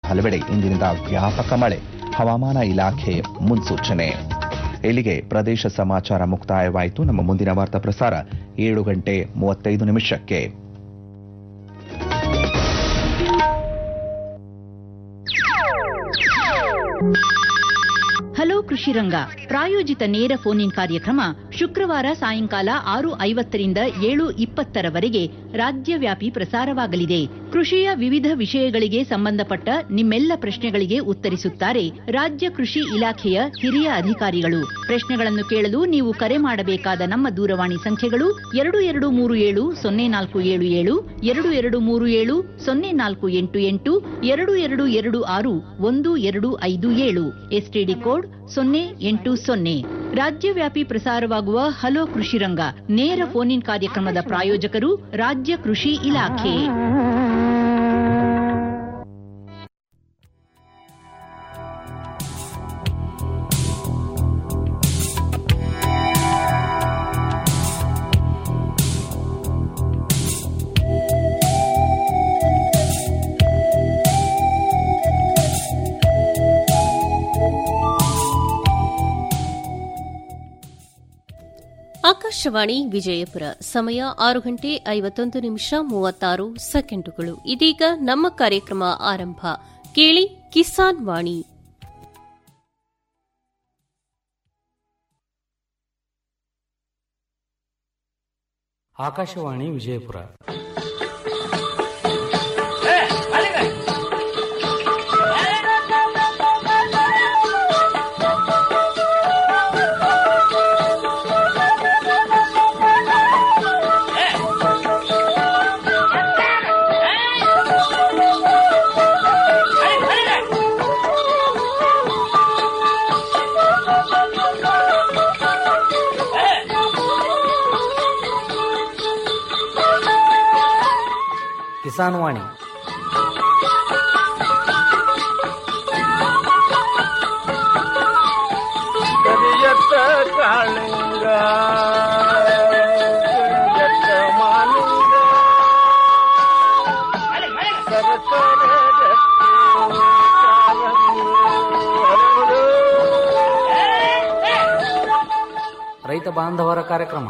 ಹಲವೆಡೆ ಇಂದಿನಿಂದ ವ್ಯಾಪಕ ಮಳೆ ಹವಾಮಾನ ಇಲಾಖೆ ಮುನ್ಸೂಚನೆ ಇಲ್ಲಿಗೆ ಪ್ರದೇಶ ಸಮಾಚಾರ ಮುಕ್ತಾಯವಾಯಿತು ನಮ್ಮ ಮುಂದಿನ ವಾರ್ತಾ ಪ್ರಸಾರ ಏಳು ಗಂಟೆ ಮೂವತ್ತೈದು ನಿಮಿಷಕ್ಕೆ ಹಲೋ ಕೃಷಿ ರಂಗ ಪ್ರಾಯೋಜಿತ ನೇರ ಫೋನ್ ಇನ್ ಕಾರ್ಯಕ್ರಮ ಶುಕ್ರವಾರ ಸಾಯಂಕಾಲ ಆರು ಐವತ್ತರಿಂದ ಏಳು ಇಪ್ಪತ್ತರವರೆಗೆ ರಾಜ್ಯವ್ಯಾಪಿ ಪ್ರಸಾರವಾಗಲಿದೆ ಕೃಷಿಯ ವಿವಿಧ ವಿಷಯಗಳಿಗೆ ಸಂಬಂಧಪಟ್ಟ ನಿಮ್ಮೆಲ್ಲ ಪ್ರಶ್ನೆಗಳಿಗೆ ಉತ್ತರಿಸುತ್ತಾರೆ ರಾಜ್ಯ ಕೃಷಿ ಇಲಾಖೆಯ ಹಿರಿಯ ಅಧಿಕಾರಿಗಳು ಪ್ರಶ್ನೆಗಳನ್ನು ಕೇಳಲು ನೀವು ಕರೆ ಮಾಡಬೇಕಾದ ನಮ್ಮ ದೂರವಾಣಿ ಸಂಖ್ಯೆಗಳು ಎರಡು ಎರಡು ಮೂರು ಏಳು ಸೊನ್ನೆ ನಾಲ್ಕು ಏಳು ಏಳು ಎರಡು ಎರಡು ಮೂರು ಏಳು ಸೊನ್ನೆ ನಾಲ್ಕು ಎಂಟು ಎಂಟು ಎರಡು ಎರಡು ಎರಡು ಆರು ಒಂದು ಎರಡು ಐದು ಏಳು ಎಸ್ಟಿಡಿ ಕೋಡ್ ಸೊನ್ನೆ ಎಂಟು ಸೊನ್ನೆ ರಾಜ್ಯವ್ಯಾಪಿ ಪ್ರಸಾರವಾಗುವ ಹಲೋ ಕೃಷಿ ರಂಗ ನೇರ ಫೋನ್ ಇನ್ ಕಾರ್ಯಕ್ರಮದ ಪ್ರಾಯೋಜಕರು ರಾಜ್ಯ ಕೃಷಿ ಇಲಾಖೆ ಆಕಾಶವಾಣಿ ವಿಜಯಪುರ ಸಮಯ ಆರು ಗಂಟೆ ಐವತ್ತೊಂದು ನಿಮಿಷ ಮೂವತ್ತಾರು ಸೆಕೆಂಡುಗಳು ಇದೀಗ ನಮ್ಮ ಕಾರ್ಯಕ್ರಮ ಆರಂಭ ಕೇಳಿ ಕಿಸಾನ್ ವಾಣಿ ಆಕಾಶವಾಣಿ ವಿಜಯಪುರ ಕಿಸಾನ್ ವಾಣಿ ಕರಿಯತ್ತ ಕಾಳಿಂಗ ಕರಿಯತ್ತ ಮಾಲಿಂಗ ಸರಸರ ರತ್ನ ಕಾಲಂಗಿ ಹರಡು. ರೈತ ಬಾಂಧವರ ಕಾರ್ಯಕ್ರಮ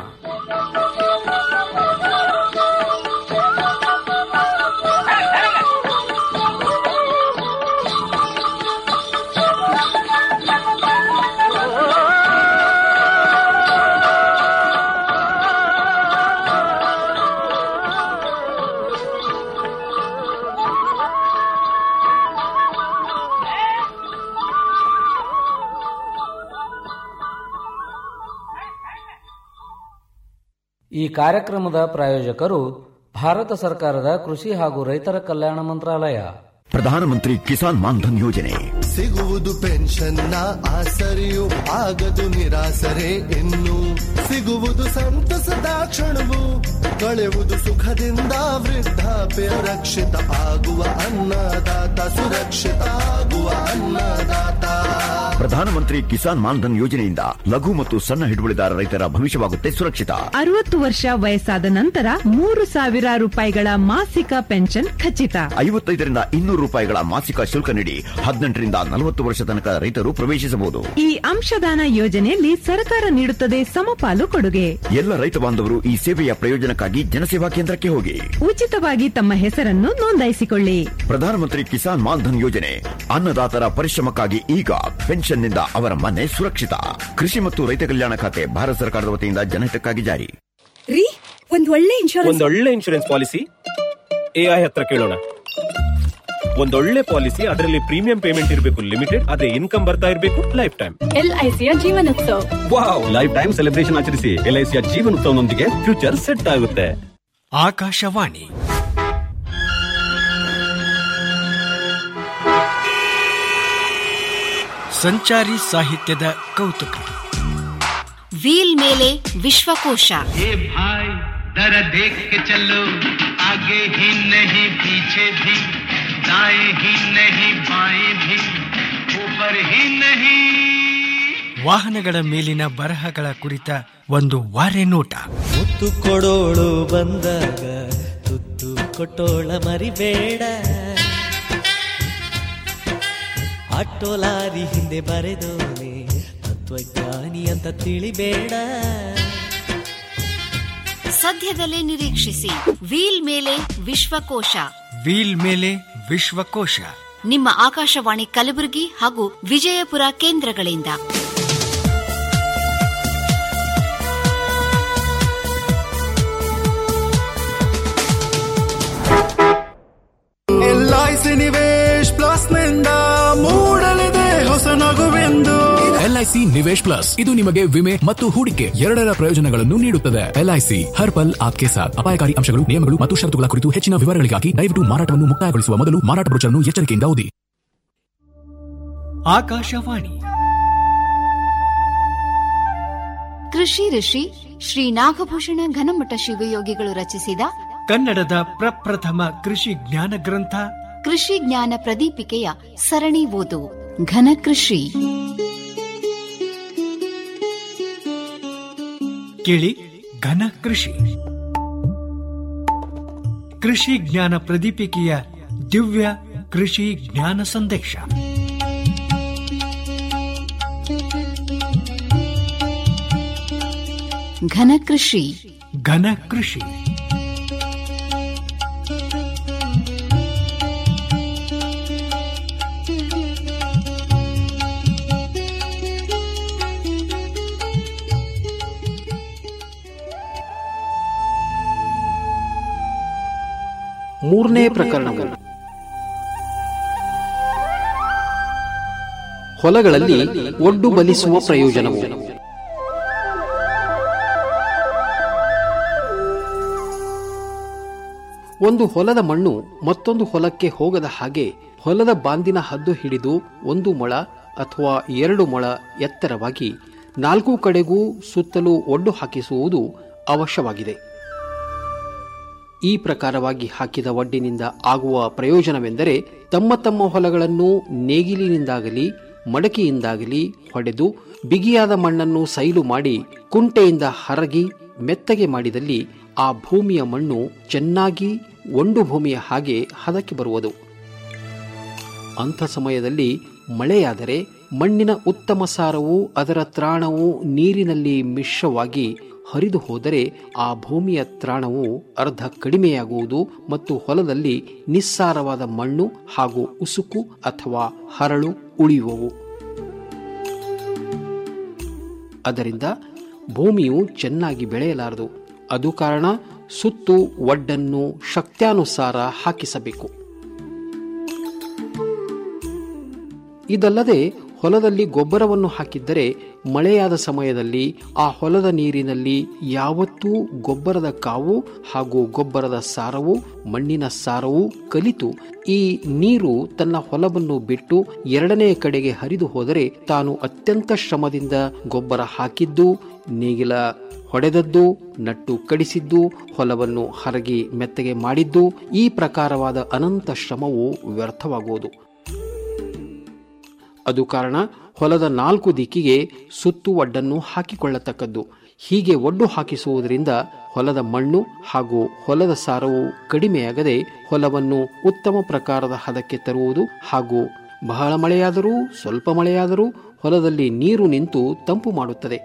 ಈ ಕಾರ್ಯಕ್ರಮದ ಪ್ರಾಯೋಜಕರು ಭಾರತ ಸರ್ಕಾರದ ಕೃಷಿ ಹಾಗೂ ರೈತರ ಕಲ್ಯಾಣ ಮಂತ್ರಾಲಯ ಪ್ರಧಾನಮಂತ್ರಿ ಕಿಸಾನ್ ಮಾನ್ಧನ್ ಯೋಜನೆ ಸಿಗುವುದು ಪೆನ್ಷನ್ನ ಆಸರೆಯು ಆಗದು ನಿರಾಸರೆ ಇನ್ನು ಸಿಗುವುದು ಸಂತಸದ ಕ್ಷಣವು ಕಳೆಯುವುದು ಸುಖದಿಂದ ವೃದ್ಧಾಪ್ಯ ರಕ್ಷಿತ ಆಗುವ ಅನ್ನದಾತ ಸುರಕ್ಷಿತ ಆಗುವ ಅನ್ನದಾತ ಪ್ರಧಾನಮಂತ್ರಿ ಕಿಸಾನ್ ಮಾನ್ಧನ್ ಯೋಜನೆಯಿಂದ ಲಘು ಮತ್ತು ಸಣ್ಣ ಹಿಡುವಳಿದಾರ ರೈತರ ಭವಿಷ್ಯವಾಗುತ್ತೆ ಸುರಕ್ಷಿತ ಅರವತ್ತು ವರ್ಷ ವಯಸ್ಸಾದ ನಂತರ ಮೂರು ಸಾವಿರ ರೂಪಾಯಿಗಳ ಮಾಸಿಕ ಪೆನ್ಷನ್ ಖಚಿತ ಐವತ್ತೈದರಿಂದ ಇನ್ನೂರು ರೂಪಾಯಿಗಳ ಮಾಸಿಕ ಶುಲ್ಕ ನೀಡಿ ಹದಿನೆಂಟರಿಂದ ನಲವತ್ತು ವರ್ಷ ತನಕ ರೈತರು ಪ್ರವೇಶಿಸಬಹುದು ಈ ಅಂಶದಾನ ಯೋಜನೆಯಲ್ಲಿ ಸರ್ಕಾರ ನೀಡುತ್ತದೆ ಸಮಪಾಲು ಕೊಡುಗೆ ಎಲ್ಲ ರೈತ ಬಾಂಧವರು ಈ ಸೇವೆಯ ಪ್ರಯೋಜನಕ್ಕಾಗಿ ಜನಸೇವಾ ಕೇಂದ್ರಕ್ಕೆ ಹೋಗಿ ಉಚಿತವಾಗಿ ತಮ್ಮ ಹೆಸರನ್ನು ನೋಂದಾಯಿಸಿಕೊಳ್ಳಿ ಪ್ರಧಾನಮಂತ್ರಿ ಕಿಸಾನ್ ಮಾನ್ಧನ್ ಯೋಜನೆ ಅನ್ನದಾತರ ಪರಿಶ್ರಮಕ್ಕಾಗಿ ಈಗ ಪೆನ್ಷನ್ನಿಂದ ಅವರ ಮನೆ ಸುರಕ್ಷಿತ ಕೃಷಿ ಮತ್ತು ರೈತ ಕಲ್ಯಾಣ ಖಾತೆ ಭಾರತ ಸರ್ಕಾರದ ವತಿಯಿಂದ ಜನಹಿತಕ್ಕಾಗಿ ಜಾರಿ ರೀ ಒಂದ್ ಒಳ್ಳೆ ಇನ್ಶೂರೆನ್ಸ್ ಒಂದೊಳ್ಳೆ ಇನ್ಶೂರೆನ್ಸ್ ಪಾಲಿಸಿ ಎಐ ಹತ್ರ ಕೇಳೋಣ ಒಂದೊಳ್ಳೆ ಪಾಲಿಸಿ ಅದರಲ್ಲಿ ಪ್ರೀಮಿಯಂ ಪೇಮೆಂಟ್ ಇರಬೇಕು ಲಿಮಿಟೆಡ್ ಅದೇ ಇನ್ಕಮ್ ಬರ್ತಾ ಇರಬೇಕು ಲೈಫ್ ಟೈಮ್ ಎಲ್ಐಸಿಯ ಜೀವನೋತ್ಸವ ವಾವ್ ಲೈಫ್ ಟೈಮ್ ಸೆಲೆಬ್ರೇಷನ್ ಆಚರಿಸಿ ಎಲ್ಐಸಿಯ ಜೀವನೋತ್ಸವನೊಂದಿಗೆ ಫ್ಯೂಚರ್ ಸೆಟ್ ಆಗುತ್ತೆ ಆಕಾಶವಾಣಿ ಸಂಚಾರಿ ಸಾಹಿತ್ಯದ ಕೌತುಕ ವೀಲ್ ಮೇಲೆ ವಿಶ್ವಕೋಶ ये भाई दर देख के चलो आगे ही नहीं पीछे भी दाएं ही नहीं बाएं भी ऊपर ही नहीं ವಾಹನಗಳ ಮೇಲಿನ ಬರಹಗಳ ಕುರಿತ ಒಂದು ವಾರೆ ನೋಟ ಮುತ್ತು ಕೊಡೋಳು ಬಂದಾಗ ತುತ್ತು ಕೊಟ್ಟೋಳ ಮರಿಬೇಡ ಆಟೋ ಲಾರಿ ಹಿಂದೆ ಬರೆದೋನೆ ತತ್ವಜ್ಞಾನಿ ಅಂತ ತಿಳಿಬೇಡ ಸದ್ಯದಲ್ಲೇ ನಿರೀಕ್ಷಿಸಿ ವೀಲ್ ಮೇಲೆ ವಿಶ್ವಕೋಶ ವೀಲ್ ಮೇಲೆ ವಿಶ್ವಕೋಶ ನಿಮ್ಮ ಆಕಾಶವಾಣಿ ಕಲಬುರಗಿ ಹಾಗೂ ವಿಜಯಪುರ ಕೇಂದ್ರಗಳಿಂದ L I C Nivesh plus ನಿಂದ ಮೂಡಲಿದೆ ಹೊಸ ನಗುವೆಂದು ಎಲ್ಐಸಿ ನಿವೇಶ್ ಪ್ಲಸ್ ಇದು ನಿಮಗೆ ವಿಮೆ ಮತ್ತು ಹೂಡಿಕೆ ಎರಡರ ಪ್ರಯೋಜನಗಳನ್ನು ನೀಡುತ್ತದೆ ಎಲ್ಐಸಿ ಹರ್ ಪಲ್ ಆಪ್ಕೆ ಸಾಥ್ ಅಪಾಯಕಾರಿ ಅಂಶಗಳು ನಿಯಮಗಳು ಮತ್ತು ಷರತ್ತುಗಳ ಕುರಿತು ಹೆಚ್ಚಿನ ವಿವರಗಳಿಗಾಗಿ ದಯವಿಟ್ಟು ಮಾರಾಟವನ್ನು ಮುಕ್ತಾಯಗೊಳಿಸುವ ಮೊದಲು ಮಾರಾಟ ಬ್ರೋಚರ್ನ್ನು ಎಚ್ಚರಿಕೆಯಿಂದ ಓದಿ ಆಕಾಶವಾಣಿ ಕೃಷಿ ಋಷಿ ಶ್ರೀ ನಾಗಭೂಷಣ ಘನಮಠ ಶಿವಯೋಗಿಗಳು ರಚಿಸಿದ ಕನ್ನಡದ ಪ್ರಪ್ರಥಮ ಕೃಷಿ ಜ್ಞಾನ ಗ್ರಂಥ ಕೃಷಿ ಜ್ಞಾನ ಪ್ರದೀಪಿಕೆಯ ಸರಣಿ ಓದು ಘನ ಕೃಷಿ ಕೇಳಿ ಘನ ಕೃಷಿ ಕೃಷಿ ಜ್ಞಾನ ಪ್ರದೀಪಿಕೆಯ ದಿವ್ಯ ಕೃಷಿ ಜ್ಞಾನ ಸಂದೇಶ ಘನ ಕೃಷಿ ಘನ ಕೃಷಿ ಮೂರನೇ ಪ್ರಕರಣವು ಹೊಲಗಳಲ್ಲಿ ಒಡ್ಡು ಬಲಿಸುವ ಪ್ರಯೋಜನವು ಒಂದು ಹೊಲದ ಮಣ್ಣು ಮತ್ತೊಂದು ಹೊಲಕ್ಕೆ ಹೋಗದ ಹಾಗೆ ಹೊಲದ ಬಾಂದಿನ ಹದ್ದು ಹಿಡಿದು ಒಂದು ಮೊಳ ಅಥವಾ ಎರಡು ಮೊಳ ಎತ್ತರವಾಗಿ ನಾಲ್ಕು ಕಡೆಗೂ ಸುತ್ತಲೂ ಒಡ್ಡು ಹಾಕಿಸುವುದು ಅವಶ್ಯವಾಗಿದೆ ಈ ಪ್ರಕಾರವಾಗಿ ಹಾಕಿದ ಒಡ್ಡಿನಿಂದ ಆಗುವ ಪ್ರಯೋಜನವೆಂದರೆ ತಮ್ಮ ತಮ್ಮ ಹೊಲಗಳನ್ನು ನೇಗಿಲಿನಿಂದಾಗಲಿ ಮಡಕೆಯಿಂದಾಗಲಿ ಹೊಡೆದು ಬಿಗಿಯಾದ ಮಣ್ಣನ್ನು ಸೈಲು ಮಾಡಿ ಕುಂಟೆಯಿಂದ ಹರಗಿ ಮೆತ್ತಗೆ ಮಾಡಿದಲ್ಲಿ ಆ ಭೂಮಿಯ ಮಣ್ಣು ಚೆನ್ನಾಗಿ ಒಂದು ಭೂಮಿಯ ಹಾಗೆ ಹದಕ್ಕೆ ಬರುವುದು ಅಂಥ ಸಮಯದಲ್ಲಿ ಮಳೆಯಾದರೆ ಮಣ್ಣಿನ ಉತ್ತಮ ಸಾರವು ಅದರ ತ್ರಾಣವು ನೀರಿನಲ್ಲಿ ಮಿಶ್ರವಾಗಿ ಹರಿದು ಹೋದರೆ ಆ ಭೂಮಿಯ ತ್ರಾಣವು ಅರ್ಧ ಕಡಿಮೆಯಾಗುವುದು ಮತ್ತು ಹೊಲದಲ್ಲಿ ನಿಸ್ಸಾರವಾದ ಮಣ್ಣು ಹಾಗೂ ಉಸುಕು ಅಥವಾ ಹರಳು ಉಳಿಯುವವು ಅದರಿಂದ ಭೂಮಿಯು ಚೆನ್ನಾಗಿ ಬೆಳೆಯಲಾರದು ಅದು ಕಾರಣ ಸುತ್ತು ಒಡ್ಡನ್ನು ಶಕ್ತ್ಯಾನುಸಾರ ಹಾಕಿಸಬೇಕು ಇದಲ್ಲದೆ ಹೊಲದಲ್ಲಿ ಗೊಬ್ಬರವನ್ನು ಹಾಕಿದ್ದರೆ ಮಳೆಯಾದ ಸಮಯದಲ್ಲಿ ಆ ಹೊಲದ ನೀರಿನಲ್ಲಿ ಯಾವತ್ತೂ ಗೊಬ್ಬರದ ಕಾವು ಹಾಗೂ ಗೊಬ್ಬರದ ಸಾರವು ಮಣ್ಣಿನ ಸಾರವು ಕಲಿತು ಈ ನೀರು ತನ್ನ ಹೊಲವನ್ನು ಬಿಟ್ಟು ಎರಡನೇ ಕಡೆಗೆ ಹರಿದು ಹೋದರೆ ತಾನು ಅತ್ಯಂತ ಶ್ರಮದಿಂದ ಗೊಬ್ಬರ ಹಾಕಿದ್ದು ನೇಗಿಲ ಹೊಡೆದದ್ದು ನಟ್ಟು ಕಡಿಸಿದ್ದು ಹೊಲವನ್ನು ಹರಗಿ ಮೆತ್ತಗೆ ಮಾಡಿದ್ದು ಈ ಪ್ರಕಾರವಾದ ಅನಂತ ಶ್ರಮವು ವ್ಯರ್ಥವಾಗುವುದು ಅದು ಕಾರಣ ಹೊಲದ ನಾಲ್ಕು ದಿಕ್ಕಿಗೆ ಸುತ್ತು ಒಡ್ಡನ್ನು ಹಾಕಿಕೊಳ್ಳತಕ್ಕದ್ದು ಹೀಗೆ ಒಡ್ಡು ಹಾಕಿಸುವುದರಿಂದ ಹೊಲದ ಮಣ್ಣು ಹಾಗೂ ಹೊಲದ ಸಾರವು ಕಡಿಮೆಯಾಗದೆ ಹೊಲವನ್ನು ಉತ್ತಮ ಪ್ರಕಾರದ ಹದಕ್ಕೆ ತರುವುದು ಹಾಗೂ ಬಹಳ ಮಳೆಯಾದರೂ ಸ್ವಲ್ಪ ಮಳೆಯಾದರೂ ಹೊಲದಲ್ಲಿ ನೀರು ನಿಂತು ತಂಪು ಮಾಡುತ್ತದೆ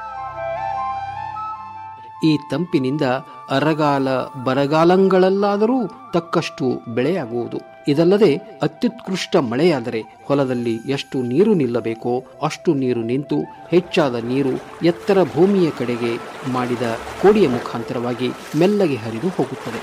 ಈ ತಂಪಿನಿಂದ ಅರಗಾಲ ಬರಗಾಲಗಳಲ್ಲಾದರೂ ತಕ್ಕಷ್ಟು ಬೆಳೆಯಾಗುವುದು ಇದಲ್ಲದೆ ಅತ್ಯುತ್ಕೃಷ್ಟ ಮಳೆಯಾದರೆ ಹೊಲದಲ್ಲಿ ಎಷ್ಟು ನೀರು ನಿಲ್ಲಬೇಕೋ ಅಷ್ಟು ನೀರು ನಿಂತು ಹೆಚ್ಚಾದ ನೀರು ಎತ್ತರ ಭೂಮಿಯ ಕಡೆಗೆ ಮಾಡಿದ ಕೋಡಿಯ ಮುಖಾಂತರವಾಗಿ ಮೆಲ್ಲಗೆ ಹರಿದು ಹೋಗುತ್ತದೆ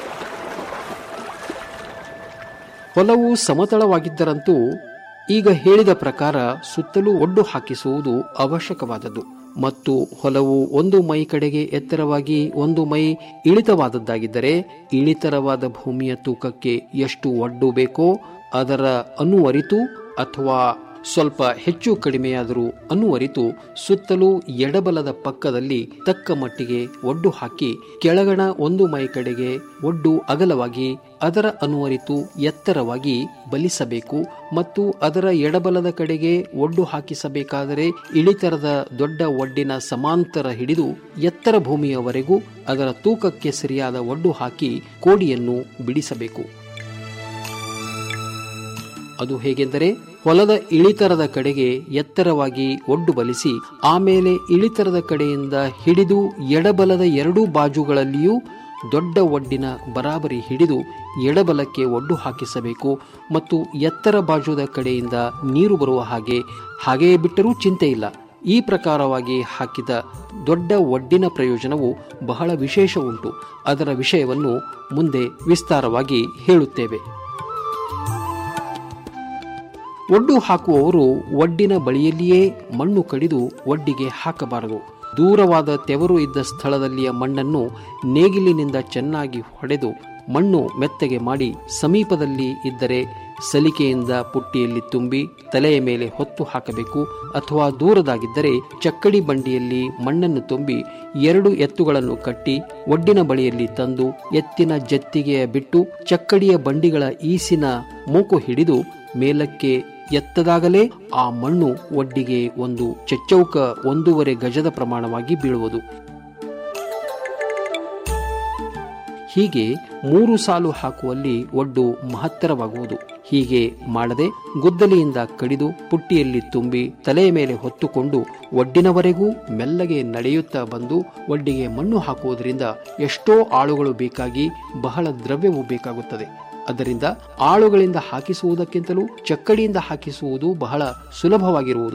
ಹೊಲವು ಸಮತಳವಾಗಿದ್ದರಂತೂ ಈಗ ಹೇಳಿದ ಪ್ರಕಾರ ಸುತ್ತಲೂ ಒಡ್ಡು ಹಾಕಿಸುವುದು ಅವಶ್ಯಕವಾದದ್ದು ಮತ್ತು ಹೊಲವು ಒಂದು ಮೈ ಕಡೆಗೆ ಎತ್ತರವಾಗಿ ಒಂದು ಮೈ ಇಳಿತವಾದದ್ದಾಗಿದ್ದರೆ ಇಳಿತರವಾದ ಭೂಮಿಯ ತೂಕಕ್ಕೆ ಎಷ್ಟು ಒಡ್ಡು ಬೇಕೋ ಅದರ ಅನುವರಿತು ಅಥವಾ ಸ್ವಲ್ಪ ಹೆಚ್ಚು ಕಡಿಮೆಯಾದರೂ ಅನುವರಿತು ಸುತ್ತಲೂ ಎಡಬಲದ ಪಕ್ಕದಲ್ಲಿ ತಕ್ಕ ಮಟ್ಟಿಗೆ ಒಡ್ಡು ಹಾಕಿ ಕೆಳಗಣ ಒಂದು ಮೈ ಕಡೆಗೆ ಒಡ್ಡು ಅಗಲವಾಗಿ ಅದರ ಅನುವರಿತು ಎತ್ತರವಾಗಿ ಬಲಿಸಬೇಕು ಮತ್ತು ಅದರ ಎಡಬಲದ ಕಡೆಗೆ ಒಡ್ಡು ಹಾಕಿಸಬೇಕಾದರೆ ಇಳಿತರದ ದೊಡ್ಡ ಒಡ್ಡಿನ ಸಮಾಂತರ ಹಿಡಿದು ಎತ್ತರ ಭೂಮಿಯವರೆಗೂ ಅದರ ತೂಕಕ್ಕೆ ಸರಿಯಾದ ಒಡ್ಡು ಹಾಕಿ ಕೋಡಿಯನ್ನು ಬಿಡಿಸಬೇಕು ಅದು ಹೇಗೆಂದರೆ ಹೊಲದ ಇಳಿತರದ ಕಡೆಗೆ ಎತ್ತರವಾಗಿ ಒಡ್ಡು ಬಲಿಸಿ ಆಮೇಲೆ ಇಳಿತರದ ಕಡೆಯಿಂದ ಹಿಡಿದು ಎಡಬಲದ ಎರಡೂ ಬಾಜುಗಳಲ್ಲಿಯೂ ದೊಡ್ಡ ಒಡ್ಡಿನ ಬರಾಬರಿ ಹಿಡಿದು ಎಡಬಲಕ್ಕೆ ಒಡ್ಡು ಹಾಕಿಸಬೇಕು ಮತ್ತು ಎತ್ತರ ಬಾಜುದ ಕಡೆಯಿಂದ ನೀರು ಬರುವ ಹಾಗೆ ಹಾಗೆಯೇ ಬಿಟ್ಟರೂ ಚಿಂತೆ ಇಲ್ಲ ಈ ಪ್ರಕಾರವಾಗಿ ಹಾಕಿದ ದೊಡ್ಡ ಒಡ್ಡಿನ ಪ್ರಯೋಜನವು ಬಹಳ ವಿಶೇಷ ಉಂಟು ಅದರ ವಿಷಯವನ್ನು ಮುಂದೆ ವಿಸ್ತಾರವಾಗಿ ಹೇಳುತ್ತೇವೆ ಒಡ್ಡು ಹಾಕುವವರು ಒಡ್ಡಿನ ಬಳಿಯಲ್ಲಿಯೇ ಮಣ್ಣು ಕಡಿದು ಒಡ್ಡಿಗೆ ಹಾಕಬಾರದು ದೂರವಾದ ತೆವರು ಇದ್ದ ಸ್ಥಳದಲ್ಲಿಯ ಮಣ್ಣನ್ನು ನೇಗಿಲಿನಿಂದ ಚೆನ್ನಾಗಿ ಹೊಡೆದು ಮಣ್ಣು ಮೆತ್ತಗೆ ಮಾಡಿ ಸಮೀಪದಲ್ಲಿ ಇದ್ದರೆ ಸಲಿಕೆಯಿಂದ ಪುಟ್ಟಿಯಲ್ಲಿ ತುಂಬಿ ತಲೆಯ ಮೇಲೆ ಹೊತ್ತು ಹಾಕಬೇಕು ಅಥವಾ ದೂರದಾಗಿದ್ದರೆ ಚಕ್ಕಡಿ ಬಂಡಿಯಲ್ಲಿ ಮಣ್ಣನ್ನು ತುಂಬಿ ಎರಡು ಎತ್ತುಗಳನ್ನು ಕಟ್ಟಿ ಒಡ್ಡಿನ ಬಳಿಯಲ್ಲಿ ತಂದು ಎತ್ತಿನ ಜತ್ತಿಗೆಯ ಬಿಟ್ಟು ಚಕ್ಕಡಿಯ ಬಂಡಿಗಳ ಈಸಿನ ಮೂಕು ಹಿಡಿದು ಮೇಲಕ್ಕೆ ಎತ್ತದಾಗಲೇ ಆ ಮಣ್ಣು ಒಡ್ಡಿಗೆ ಒಂದು ಚೆಚ್ಚೌಕ ಒಂದೂವರೆ ಗಜದ ಪ್ರಮಾಣವಾಗಿ ಬೀಳುವುದು ಹೀಗೆ ಮೂರು ಸಾಲು ಹಾಕುವಲ್ಲಿ ಒಡ್ಡು ಮಹತ್ತರವಾಗುವುದು ಹೀಗೆ ಮಾಡದೆ ಗುದ್ದಲಿಯಿಂದ ಕಡಿದು ಪುಟ್ಟಿಯಲ್ಲಿ ತುಂಬಿ ತಲೆಯ ಮೇಲೆ ಹೊತ್ತುಕೊಂಡು ಒಡ್ಡಿನವರೆಗೂ ಮೆಲ್ಲಗೆ ನಡೆಯುತ್ತಾ ಬಂದು ಒಡ್ಡಿಗೆ ಮಣ್ಣು ಹಾಕುವುದರಿಂದ ಎಷ್ಟೋ ಆಳುಗಳು ಬೇಕಾಗಿ ಬಹಳ ದ್ರವ್ಯವು ಬೇಕಾಗುತ್ತದೆ ಅದರಿಂದ ಆಳುಗಳಿಂದ ಹಾಕಿಸುವುದಕ್ಕಿಂತಲೂ ಚಕ್ಕಡಿಯಿಂದ ಹಾಕಿಸುವುದು ಬಹಳ ಸುಲಭವಾಗಿರುವುದು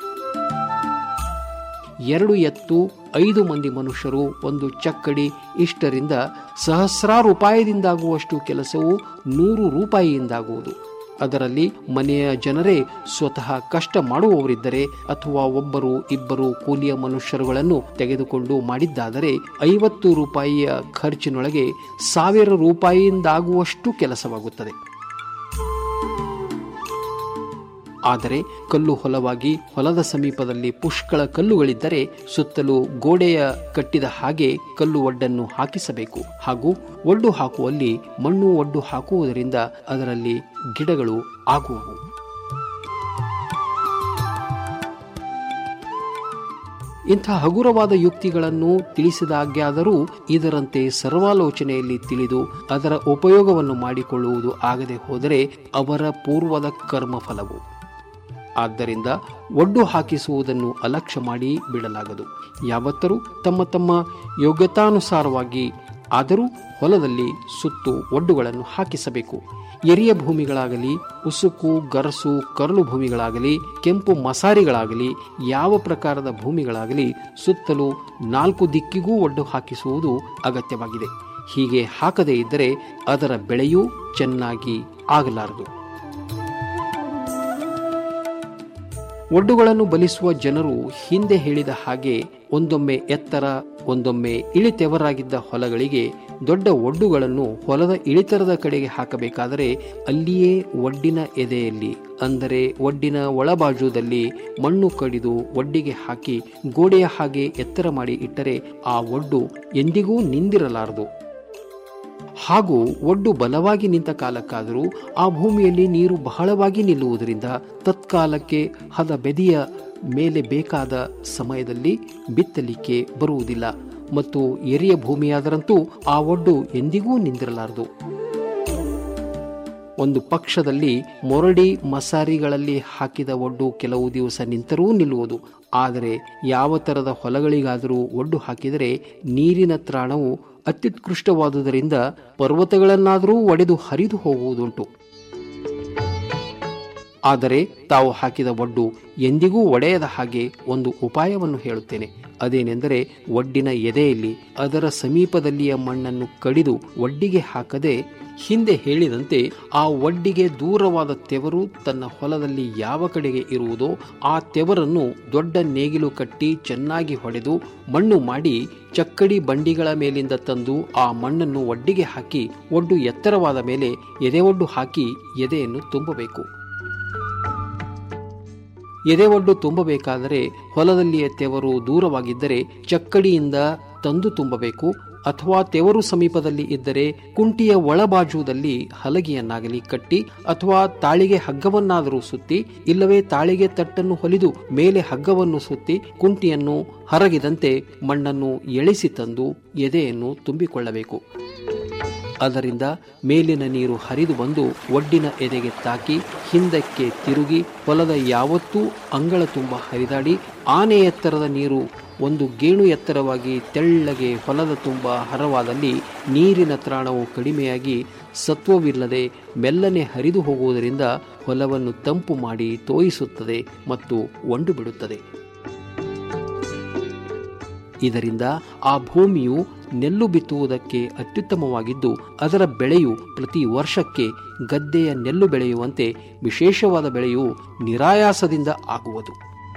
ಎರಡು ಎತ್ತು ಐದು ಮಂದಿ ಮನುಷ್ಯರು ಒಂದು ಚಕ್ಕಡಿ ಇಷ್ಟರಿಂದ ಸಹಸ್ರಾರು ರೂಪಾಯಿದಿಂದಾಗುವಷ್ಟು ಕೆಲಸವು ನೂರು ರೂಪಾಯಿಯಿಂದಾಗುವುದು ಅದರಲ್ಲಿ ಮನೆಯ ಜನರೇ ಸ್ವತಃ ಕಷ್ಟ ಮಾಡುವವರಿದ್ದರೆ ಅಥವಾ ಒಬ್ಬರು ಇಬ್ಬರು ಕೂಲಿಯ ಮನುಷ್ಯರುಗಳನ್ನು ತೆಗೆದುಕೊಂಡು ಮಾಡಿದ್ದಾದರೆ ಐವತ್ತು ರೂಪಾಯಿಯ ಖರ್ಚಿನೊಳಗೆ ಸಾವಿರ ರೂಪಾಯಿಯಿಂದಾಗುವಷ್ಟು ಕೆಲಸವಾಗುತ್ತದೆ ಆದರೆ ಕಲ್ಲು ಹೊಲವಾಗಿ ಹೊಲದ ಸಮೀಪದಲ್ಲಿ ಪುಷ್ಕಳ ಕಲ್ಲುಗಳಿದ್ದರೆ ಸುತ್ತಲೂ ಗೋಡೆಯ ಕಟ್ಟಿದ ಹಾಗೆ ಕಲ್ಲು ಒಡ್ಡನ್ನು ಹಾಕಿಸಬೇಕು ಹಾಗೂ ಒಡ್ಡು ಹಾಕುವಲ್ಲಿ ಮಣ್ಣು ಒಡ್ಡು ಹಾಕುವುದರಿಂದ ಅದರಲ್ಲಿ ಗಿಡಗಳು ಆಗುವವು ಇಂಥ ಹಗುರವಾದ ಯುಕ್ತಿಗಳನ್ನು ತಿಳಿಸಿದಾಗ್ಯಾದರೂ ಇದರಂತೆ ಸರ್ವಾಲೋಚನೆಯಲ್ಲಿ ತಿಳಿದು ಅದರ ಉಪಯೋಗವನ್ನು ಮಾಡಿಕೊಳ್ಳುವುದು ಆಗದೆ ಹೋದರೆ ಅವರ ಪೂರ್ವದ ಕರ್ಮಫಲವು ಆದ್ದರಿಂದ ಒಡ್ಡು ಹಾಕಿಸುವುದನ್ನು ಅಲಕ್ಷ್ಯ ಮಾಡಿ ಬಿಡಲಾಗದು ಯಾವತ್ತರೂ ತಮ್ಮ ತಮ್ಮ ಯೋಗ್ಯತಾನುಸಾರವಾಗಿ ಆದರೂ ಹೊಲದಲ್ಲಿ ಸುತ್ತು ಒಡ್ಡುಗಳನ್ನು ಹಾಕಿಸಬೇಕು ಎರಿಯ ಭೂಮಿಗಳಾಗಲಿ ಉಸುಕು ಗರಸು ಕರಲು ಭೂಮಿಗಳಾಗಲಿ ಕೆಂಪು ಮಸಾರಿಗಳಾಗಲಿ ಯಾವ ಪ್ರಕಾರದ ಭೂಮಿಗಳಾಗಲಿ ಸುತ್ತಲೂ ನಾಲ್ಕು ದಿಕ್ಕಿಗೂ ಒಡ್ಡು ಹಾಕಿಸುವುದು ಅಗತ್ಯವಾಗಿದೆ ಹೀಗೆ ಹಾಕದೇ ಇದ್ದರೆ ಅದರ ಬೆಳೆಯೂ ಚೆನ್ನಾಗಿ ಆಗಲಾರದು ಒಡ್ಡುಗಳನ್ನು ಬಲಿಸುವ ಜನರು ಹಿಂದೆ ಹೇಳಿದ ಹಾಗೆ ಒಂದೊಮ್ಮೆ ಎತ್ತರ ಒಂದೊಮ್ಮೆ ಇಳಿತೆವರಾಗಿದ್ದ ಹೊಲಗಳಿಗೆ ದೊಡ್ಡ ಒಡ್ಡುಗಳನ್ನು ಹೊಲದ ಇಳಿತರದ ಕಡೆಗೆ ಹಾಕಬೇಕಾದರೆ ಅಲ್ಲಿಯೇ ಒಡ್ಡಿನ ಎದೆಯಲ್ಲಿ ಅಂದರೆ ಒಡ್ಡಿನ ಒಳಬಾಜುದಲ್ಲಿ ಮಣ್ಣು ಕಡಿದು ಒಡ್ಡಿಗೆ ಹಾಕಿ ಗೋಡೆಯ ಹಾಗೆ ಎತ್ತರ ಮಾಡಿ ಇಟ್ಟರೆ ಆ ಒಡ್ಡು ಎಂದಿಗೂ ನಿಂದಿರಲಾರದು ಹಾಗೂ ಒಡ್ಡು ಬಲವಾಗಿ ನಿಂತ ಕಾಲಕ್ಕಾದರೂ ಆ ಭೂಮಿಯಲ್ಲಿ ನೀರು ಬಹಳವಾಗಿ ನಿಲ್ಲುವುದರಿಂದ ತತ್ಕಾಲಕ್ಕೆ ಹದ ಬೆದಿಯ ಮೇಲೆ ಬೇಕಾದ ಸಮಯದಲ್ಲಿ ಬಿತ್ತಲಿಕ್ಕೆ ಬರುವುದಿಲ್ಲ ಮತ್ತು ಎರಿಯ ಭೂಮಿಯಾದರಂತೂ ಆ ಒಡ್ಡು ಎಂದಿಗೂ ನಿಂದಿರಲಾರದು ಒಂದು ಪಕ್ಷದಲ್ಲಿ ಮೊರಡಿ ಮಸಾರಿಗಳಲ್ಲಿ ಹಾಕಿದ ಒಡ್ಡು ಕೆಲವು ದಿವಸ ನಿಂತರೂ ನಿಲ್ಲುವುದು ಆದರೆ ಯಾವ ತರದ ಹೊಲಗಳಿಗಾದರೂ ಒಡ್ಡು ಹಾಕಿದರೆ ನೀರಿನ ತ್ರಾಣವು ಅತ್ಯುತ್ಕೃಷ್ಟವಾದುದರಿಂದ ಪರ್ವತಗಳನ್ನಾದರೂ ಒಡೆದು ಹರಿದು ಹೋಗುವುದುಂಟು ಆದರೆ ತಾವು ಹಾಕಿದ ಒಡ್ಡು ಎಂದಿಗೂ ಒಡೆಯದ ಹಾಗೆ ಒಂದು ಉಪಾಯವನ್ನು ಹೇಳುತ್ತೇನೆ ಅದೇನೆಂದರೆ ಒಡ್ಡಿನ ಎದೆಯಲ್ಲಿ ಅದರ ಸಮೀಪದಲ್ಲಿಯ ಮಣ್ಣನ್ನು ಕಡಿದು ಒಡ್ಡಿಗೆ ಹಾಕದೆ ಹಿಂದೆ ಹೇಳಿದಂತೆ ಆ ಒಡ್ಡಿಗೆ ದೂರವಾದ ತೆವರು ತನ್ನ ಹೊಲದಲ್ಲಿ ಯಾವ ಕಡೆಗೆ ಇರುವುದೋ ಆ ತೆವರನ್ನು ದೊಡ್ಡ ನೇಗಿಲು ಕಟ್ಟಿ ಚೆನ್ನಾಗಿ ಹೊಡೆದು ಮಣ್ಣು ಮಾಡಿ ಚಕ್ಕಡಿ ಬಂಡಿಗಳ ಮೇಲಿಂದ ತಂದು ಆ ಮಣ್ಣನ್ನು ಒಡ್ಡಿಗೆ ಹಾಕಿ ಒಡ್ಡು ಎತ್ತರವಾದ ಮೇಲೆ ಎದೆ ಒಡ್ಡು ಹಾಕಿ ಎದೆಯನ್ನು ತುಂಬಬೇಕು ಎದೆ ಒಡ್ಡು ತುಂಬಬೇಕಾದರೆ ಹೊಲದಲ್ಲಿಯ ತೆವರು ದೂರವಾಗಿದ್ದರೆ ಚಕ್ಕಡಿಯಿಂದ ತಂದು ತುಂಬಬೇಕು ಅಥವಾ ತೆವರು ಸಮೀಪದಲ್ಲಿ ಇದ್ದರೆ ಕುಂಟಿಯ ಒಳಬಾಜುದಲ್ಲಿ ಹಲಗೆಯನ್ನಾಗಲಿ ಕಟ್ಟಿ ಅಥವಾ ತಾಳಿಗೆ ಹಗ್ಗವನ್ನಾದರೂ ಸುತ್ತಿ ಇಲ್ಲವೇ ತಾಳಿಗೆ ತಟ್ಟನ್ನು ಹೊಲಿದು ಮೇಲೆ ಹಗ್ಗವನ್ನು ಸುತ್ತಿ ಕುಂಟಿಯನ್ನು ಹರಗಿದಂತೆ ಮಣ್ಣನ್ನು ಎಳಿಸಿ ತಂದು ಎದೆಯನ್ನು ತುಂಬಿಕೊಳ್ಳಬೇಕು ಅದರಿಂದ ಮೇಲಿನ ನೀರು ಹರಿದು ಬಂದು ಒಡ್ಡಿನ ಎದೆಗೆ ತಾಕಿ ಹಿಂದಕ್ಕೆ ತಿರುಗಿ ಹೊಲದ ಯಾವತ್ತೂ ಅಂಗಳ ತುಂಬ ಹರಿದಾಡಿ ಆನೆ ಎತ್ತರದ ನೀರು ಒಂದು ಗೇಣು ಎತ್ತರವಾಗಿ ತೆಳ್ಳಗೆ ಹೊಲದ ತುಂಬ ಹರವಾದಲ್ಲಿ ನೀರಿನ ತ್ರಾಣವು ಕಡಿಮೆಯಾಗಿ ಸತ್ವವಿಲ್ಲದೆ ಮೆಲ್ಲನೆ ಹರಿದು ಹೋಗುವುದರಿಂದ ಹೊಲವನ್ನು ತಂಪು ಮಾಡಿ ತೋಯಿಸುತ್ತದೆ ಮತ್ತು ಒಂಡು ಬಿಡುತ್ತದೆ ಇದರಿಂದ ಆ ಭೂಮಿಯು ನೆಲ್ಲು ಬಿತ್ತುವುದಕ್ಕೆ ಅತ್ಯುತ್ತಮವಾಗಿದ್ದು ಅದರ ಬೆಳೆಯು ಪ್ರತಿ ವರ್ಷಕ್ಕೆ ಗದ್ದೆಯ ನೆಲ್ಲು ಬೆಳೆಯುವಂತೆ ವಿಶೇಷವಾದ ಬೆಳೆಯು ನಿರಾಯಾಸದಿಂದ ಆಗುವುದು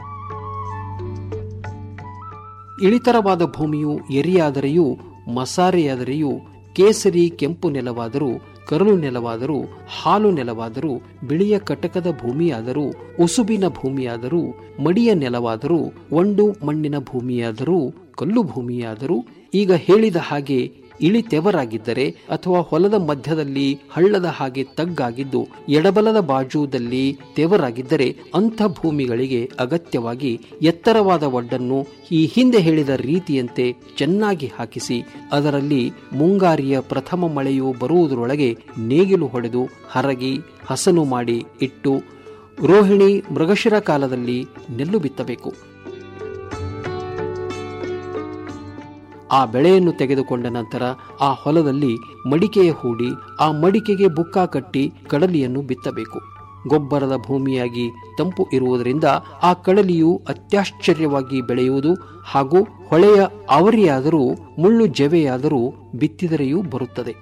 ಇಳಿತರವಾದ ಭೂಮಿಯು ಎರಿಯಾದರೆಯೂ ಮಸಾರೆಯಾದರೆಯೂ ಕೇಸರಿ ಕೆಂಪು ನೆಲವಾದರೂ ಕರಳು ನೆಲವಾದರೂ ಹಾಲು ನೆಲವಾದರೂ ಬಿಳಿಯ ಕಟಕದ ಭೂಮಿಯಾದರೂ ಉಸುಬಿನ ಭೂಮಿಯಾದರೂ ಮಡಿಯ ನೆಲವಾದರೂ ಒಂಡು ಮಣ್ಣಿನ ಭೂಮಿಯಾದರೂ ಕಲ್ಲು ಭೂಮಿಯಾದರೂ ಈಗ ಹೇಳಿದ ಹಾಗೆ ಇಳಿತೆವರಾಗಿದ್ದರೆ ಅಥವಾ ಹೊಲದ ಮಧ್ಯದಲ್ಲಿ ಹಳ್ಳದ ಹಾಗೆ ತಗ್ಗಾಗಿದ್ದು ಎಡಬಲದ ಬಾಜುದಲ್ಲಿ ತೆವರಾಗಿದ್ದರೆ ಅಂಥ ಭೂಮಿಗಳಿಗೆ ಅಗತ್ಯವಾಗಿ ಎತ್ತರವಾದ ಒಡ್ಡನ್ನು ಈ ಹಿಂದೆ ಹೇಳಿದ ರೀತಿಯಂತೆ ಚೆನ್ನಾಗಿ ಹಾಕಿಸಿ ಅದರಲ್ಲಿ ಮುಂಗಾರಿಯ ಪ್ರಥಮ ಮಳೆಯು ಬರುವುದರೊಳಗೆ ನೇಗಿಲು ಹೊಡೆದು ಹರಗಿ ಹಸನು ಮಾಡಿ ಇಟ್ಟು ರೋಹಿಣಿ ಮೃಗಶಿರ ಕಾಲದಲ್ಲಿ ನೆಲ್ಲು ಬಿತ್ತಬೇಕು ಆ ಬೆಳೆಯನ್ನು ತೆಗೆದುಕೊಂಡ ನಂತರ ಆ ಹೊಲದಲ್ಲಿ ಮಡಿಕೆಯ ಹೂಡಿ ಆ ಮಡಿಕೆಗೆ ಬುಕ್ಕ ಕಟ್ಟಿ ಕಡಲಿಯನ್ನು ಬಿತ್ತಬೇಕು ಗೊಬ್ಬರದ ಭೂಮಿಯಾಗಿ ತಂಪು ಇರುವುದರಿಂದ ಆ ಕಡಲಿಯು ಅತ್ಯಾಶ್ಚರ್ಯವಾಗಿ ಬೆಳೆಯುವುದು ಹಾಗೂ ಹೊಳೆಯ ಅವರಿಯಾದರೂ ಮುಳ್ಳು ಜವೆಯಾದರೂ ಬಿತ್ತಿದರೆಯೂ ಬರುತ್ತದೆ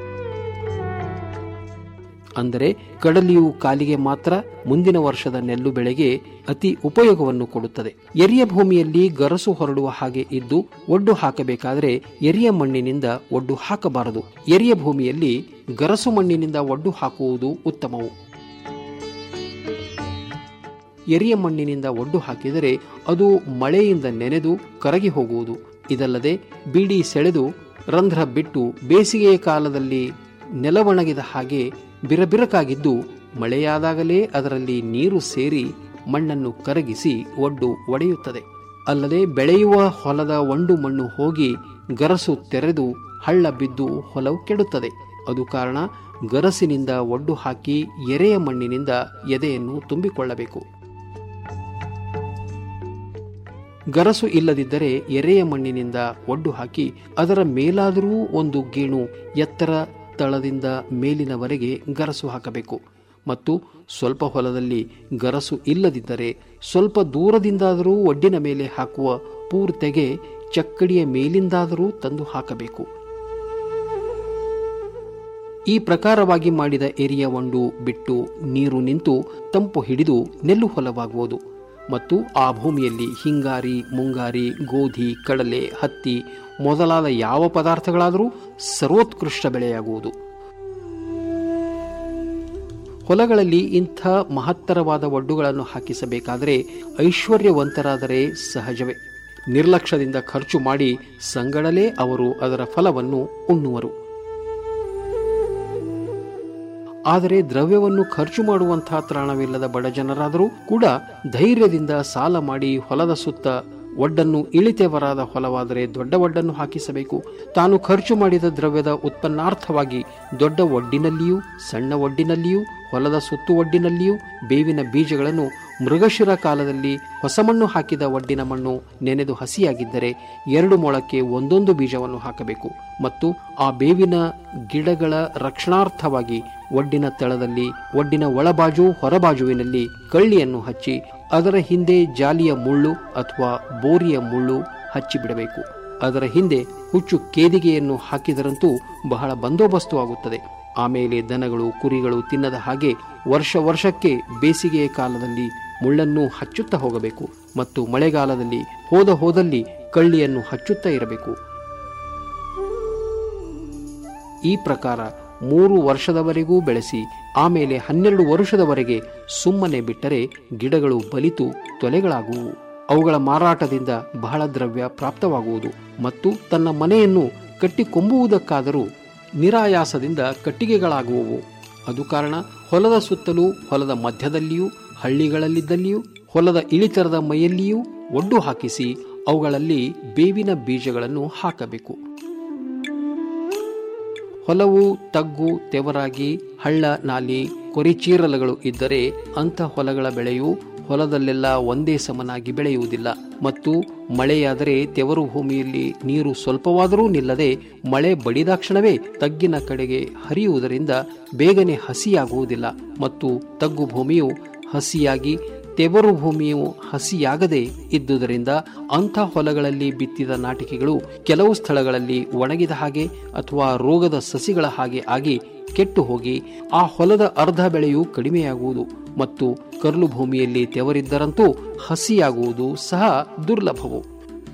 ಅಂದರೆ ಕಡಲಿಯು ಕಾಲಿಗೆ ಮಾತ್ರ ಮುಂದಿನ ವರ್ಷದ ನೆಲ್ಲು ಬೆಳೆಗೆ ಅತಿ ಉಪಯೋಗವನ್ನು ಕೊಡುತ್ತದೆ ಎರಿಯ ಭೂಮಿಯಲ್ಲಿ ಗರಸು ಹೊರಡುವ ಹಾಗೆ ಇದ್ದು ಒಡ್ಡು ಹಾಕಬೇಕಾದರೆ ಎರಿಯ ಮಣ್ಣಿನಿಂದ ಒಡ್ಡು ಹಾಕಬಾರದು ಎರಿಯ ಭೂಮಿಯಲ್ಲಿ ಗರಸು ಮಣ್ಣಿನಿಂದ ಒಡ್ಡು ಹಾಕುವುದು ಉತ್ತಮವು ಎರಿಯ ಮಣ್ಣಿನಿಂದ ಒಡ್ಡು ಹಾಕಿದರೆ ಅದು ಮಳೆಯಿಂದ ನೆನೆದು ಕರಗಿ ಹೋಗುವುದು ಇದಲ್ಲದೆ ಬೀಡಿ ಸೆಳೆದು ರಂಧ್ರ ಬಿಟ್ಟು ಬೇಸಿಗೆಯ ಕಾಲದಲ್ಲಿ ನೆಲವಣಗಿದ ಹಾಗೆ ಬಿರಬಿರಕಾಗಿದ್ದು ಮಳೆಯಾದಾಗಲೇ ಅದರಲ್ಲಿ ನೀರು ಸೇರಿ ಮಣ್ಣನ್ನು ಕರಗಿಸಿ ಒಡ್ಡು ಒಡೆಯುತ್ತದೆ ಅಲ್ಲದೆ ಬೆಳೆಯುವ ಹೊಲದ ಒಂಡು ಮಣ್ಣು ಹೋಗಿ ಗರಸು ತೆರೆದು ಹಳ್ಳ ಬಿದ್ದು ಹೊಲವು ಕೆಡುತ್ತದೆ ಅದು ಕಾರಣ ಗರಸಿನಿಂದ ಒಡ್ಡು ಹಾಕಿ ಎರೆಯ ಮಣ್ಣಿನಿಂದ ಎದೆಯನ್ನು ತುಂಬಿಕೊಳ್ಳಬೇಕು ಗರಸು ಇಲ್ಲದಿದ್ದರೆ ಎರೆಯ ಮಣ್ಣಿನಿಂದ ಒಡ್ಡು ಹಾಕಿ ಅದರ ಮೇಲಾದರೂ ಒಂದು ಗೇಣು ಎತ್ತರ ತಳದಿಂದ ಮೇಲಿನವರೆಗೆ ಗರಸು ಹಾಕಬೇಕು ಮತ್ತು ಸ್ವಲ್ಪ ಹೊಲದಲ್ಲಿ ಗರಸು ಇಲ್ಲದಿದ್ದರೆ ಸ್ವಲ್ಪ ದೂರದಿಂದಾದರೂ ಒಡ್ಡಿನ ಮೇಲೆ ಹಾಕುವ ಪೂರ್ತೆಗೆ ಚಕ್ಕಡಿಯ ಮೇಲಿಂದಾದರೂ ತಂದು ಹಾಕಬೇಕು ಈ ಪ್ರಕಾರವಾಗಿ ಮಾಡಿದ ಎರಿಯ ಒಂಡು ಬಿಟ್ಟು ನೀರು ನಿಂತು ತಂಪು ಹಿಡಿದು ನೆಲ್ಲು ಹೊಲವಾಗುವುದು ಮತ್ತು ಆ ಭೂಮಿಯಲ್ಲಿ ಹಿಂಗಾರಿ ಮುಂಗಾರಿ ಗೋಧಿ ಕಡಲೆ ಹತ್ತಿ ಮೊದಲಾದ ಯಾವ ಪದಾರ್ಥಗಳಾದರೂ ಸರ್ವೋತ್ಕೃಷ್ಟ ಬೆಳೆಯಾಗುವುದು ಹೊಲಗಳಲ್ಲಿ ಇಂಥ ಮಹತ್ತರವಾದ ಒಡ್ಡುಗಳನ್ನು ಹಾಕಿಸಬೇಕಾದರೆ ಐಶ್ವರ್ಯವಂತರಾದರೆ ಸಹಜವೇ ನಿರ್ಲಕ್ಷ್ಯದಿಂದ ಖರ್ಚು ಮಾಡಿ ಸಂಗಡಲೇ ಅವರು ಅದರ ಫಲವನ್ನು ಉಣ್ಣುವರು ಆದರೆ ದ್ರವ್ಯವನ್ನು ಖರ್ಚು ಮಾಡುವಂತಹ ತ್ರಾಣವಿಲ್ಲದ ಬಡ ಜನರಾದರೂ ಕೂಡ ಧೈರ್ಯದಿಂದ ಸಾಲ ಮಾಡಿ ಹೊಲದ ಸುತ್ತ ಒಡ್ಡನ್ನು ಇಳಿತೆವರಾದ ಹೊಲವಾದರೆ ದೊಡ್ಡ ಒಡ್ಡನ್ನು ಹಾಕಿಸಬೇಕು ತಾನು ಖರ್ಚು ಮಾಡಿದ ದ್ರವ್ಯದ ಉತ್ಪನ್ನಾರ್ಥವಾಗಿ ದೊಡ್ಡ ಒಡ್ಡಿನಲ್ಲಿಯೂ ಸಣ್ಣ ಒಡ್ಡಿನಲ್ಲಿಯೂ ಹೊಲದ ಸುತ್ತು ಒಡ್ಡಿನಲ್ಲಿಯೂ ಬೇವಿನ ಬೀಜಗಳನ್ನು ಮೃಗಶಿರ ಕಾಲದಲ್ಲಿ ಹೊಸ ಮಣ್ಣು ಹಾಕಿದ ಒಡ್ಡಿನ ಮಣ್ಣು ನೆನೆದು ಹಸಿಯಾಗಿದ್ದರೆ ಎರಡು ಮೊಳಕ್ಕೆ ಒಂದೊಂದು ಬೀಜವನ್ನು ಹಾಕಬೇಕು ಮತ್ತು ಆ ಬೇವಿನ ಗಿಡಗಳ ರಕ್ಷಣಾರ್ಥವಾಗಿ ಒಡ್ಡಿನ ತಳದಲ್ಲಿ ಒಡ್ಡಿನ ಒಳಬಾಜು ಹೊರಬಾಜುವಿನಲ್ಲಿ ಕಳ್ಳಿಯನ್ನು ಹಚ್ಚಿ ಅದರ ಹಿಂದೆ ಜಾಲಿಯ ಮುಳ್ಳು ಅಥವಾ ಬೋರಿಯ ಮುಳ್ಳು ಹಚ್ಚಿಬಿಡಬೇಕು ಅದರ ಹಿಂದೆ ಹುಚ್ಚು ಕೇದಿಗೆಯನ್ನು ಹಾಕಿದರಂತೂ ಬಹಳ ಬಂದೋಬಸ್ತು ಆಗುತ್ತದೆ ಆಮೇಲೆ ದನಗಳು ಕುರಿಗಳು ತಿನ್ನದ ಹಾಗೆ ವರ್ಷ ವರ್ಷಕ್ಕೆ ಬೇಸಿಗೆಯ ಕಾಲದಲ್ಲಿ ಮುಳ್ಳನ್ನು ಹಚ್ಚುತ್ತಾ ಹೋಗಬೇಕು ಮತ್ತು ಮಳೆಗಾಲದಲ್ಲಿ ಹೋದ ಹೋದಲ್ಲಿ ಕಳ್ಳಿಯನ್ನು ಹಚ್ಚುತ್ತಾ ಇರಬೇಕು ಈ ಪ್ರಕಾರ ಮೂರು ವರ್ಷದವರೆಗೂ ಬೆಳೆಸಿ ಆಮೇಲೆ ಹನ್ನೆರಡು ವರ್ಷದವರೆಗೆ ಸುಮ್ಮನೆ ಬಿಟ್ಟರೆ ಗಿಡಗಳು ಬಲಿತು ತೊಲೆಗಳಾಗುವು ಅವುಗಳ ಮಾರಾಟದಿಂದ ಬಹಳ ದ್ರವ್ಯ ಪ್ರಾಪ್ತವಾಗುವುದು ಮತ್ತು ತನ್ನ ಮನೆಯನ್ನು ಕಟ್ಟಿಕೊಂಬುವುದಕ್ಕಾದರೂ ನಿರಾಯಾಸದಿಂದ ಕಟ್ಟಿಗೆಗಳಾಗುವವು ಅದು ಕಾರಣ ಹೊಲದ ಸುತ್ತಲೂ ಹೊಲದ ಮಧ್ಯದಲ್ಲಿಯೂ ಹಳ್ಳಿಗಳಲ್ಲಿದ್ದಲ್ಲಿಯೂ ಹೊಲದ ಇಳಿತರದ ಮೈಯಲ್ಲಿಯೂ ಒಡ್ಡು ಹಾಕಿಸಿ ಅವುಗಳಲ್ಲಿ ಬೇವಿನ ಬೀಜಗಳನ್ನು ಹಾಕಬೇಕು ಹೊಲವು ತಗ್ಗು ತೆವರಾಗಿ ಹಳ್ಳ ನಾಲಿ ಕೊರಿಚೀರಲಗಳು ಇದ್ದರೆ ಅಂಥ ಹೊಲಗಳ ಬೆಳೆಯು ಹೊಲದಲ್ಲೆಲ್ಲ ಒಂದೇ ಸಮನಾಗಿ ಬೆಳೆಯುವುದಿಲ್ಲ ಮತ್ತು ಮಳೆಯಾದರೆ ತೆವರು ಭೂಮಿಯಲ್ಲಿ ನೀರು ಸ್ವಲ್ಪವಾದರೂ ನಿಲ್ಲದೆ ಮಳೆ ಬಡಿದಾಕ್ಷಣವೇ ತಗ್ಗಿನ ಕಡೆಗೆ ಹರಿಯುವುದರಿಂದ ಬೇಗನೆ ಹಸಿಯಾಗುವುದಿಲ್ಲ ಮತ್ತು ತಗ್ಗು ಭೂಮಿಯು ಹಸಿಯಾಗಿ ತೆವರು ಭೂಮಿಯು ಹಸಿಯಾಗದೆ ಇದ್ದುದರಿಂದ ಅಂಥ ಹೊಲಗಳಲ್ಲಿ ಬಿತ್ತಿದ ನಾಟಿಕೆಗಳು ಕೆಲವು ಸ್ಥಳಗಳಲ್ಲಿ ಒಣಗಿದ ಹಾಗೆ ಅಥವಾ ರೋಗದ ಸಸಿಗಳ ಹಾಗೆ ಆಗಿ ಕೆಟ್ಟು ಹೋಗಿ ಆ ಹೊಲದ ಅರ್ಧ ಬೆಳೆಯು ಕಡಿಮೆಯಾಗುವುದು ಮತ್ತು ಕರ್ಲು ಭೂಮಿಯಲ್ಲಿ ತೆವರಿದ್ದರಂತೂ ಹಸಿಯಾಗುವುದು ಸಹ ದುರ್ಲಭವು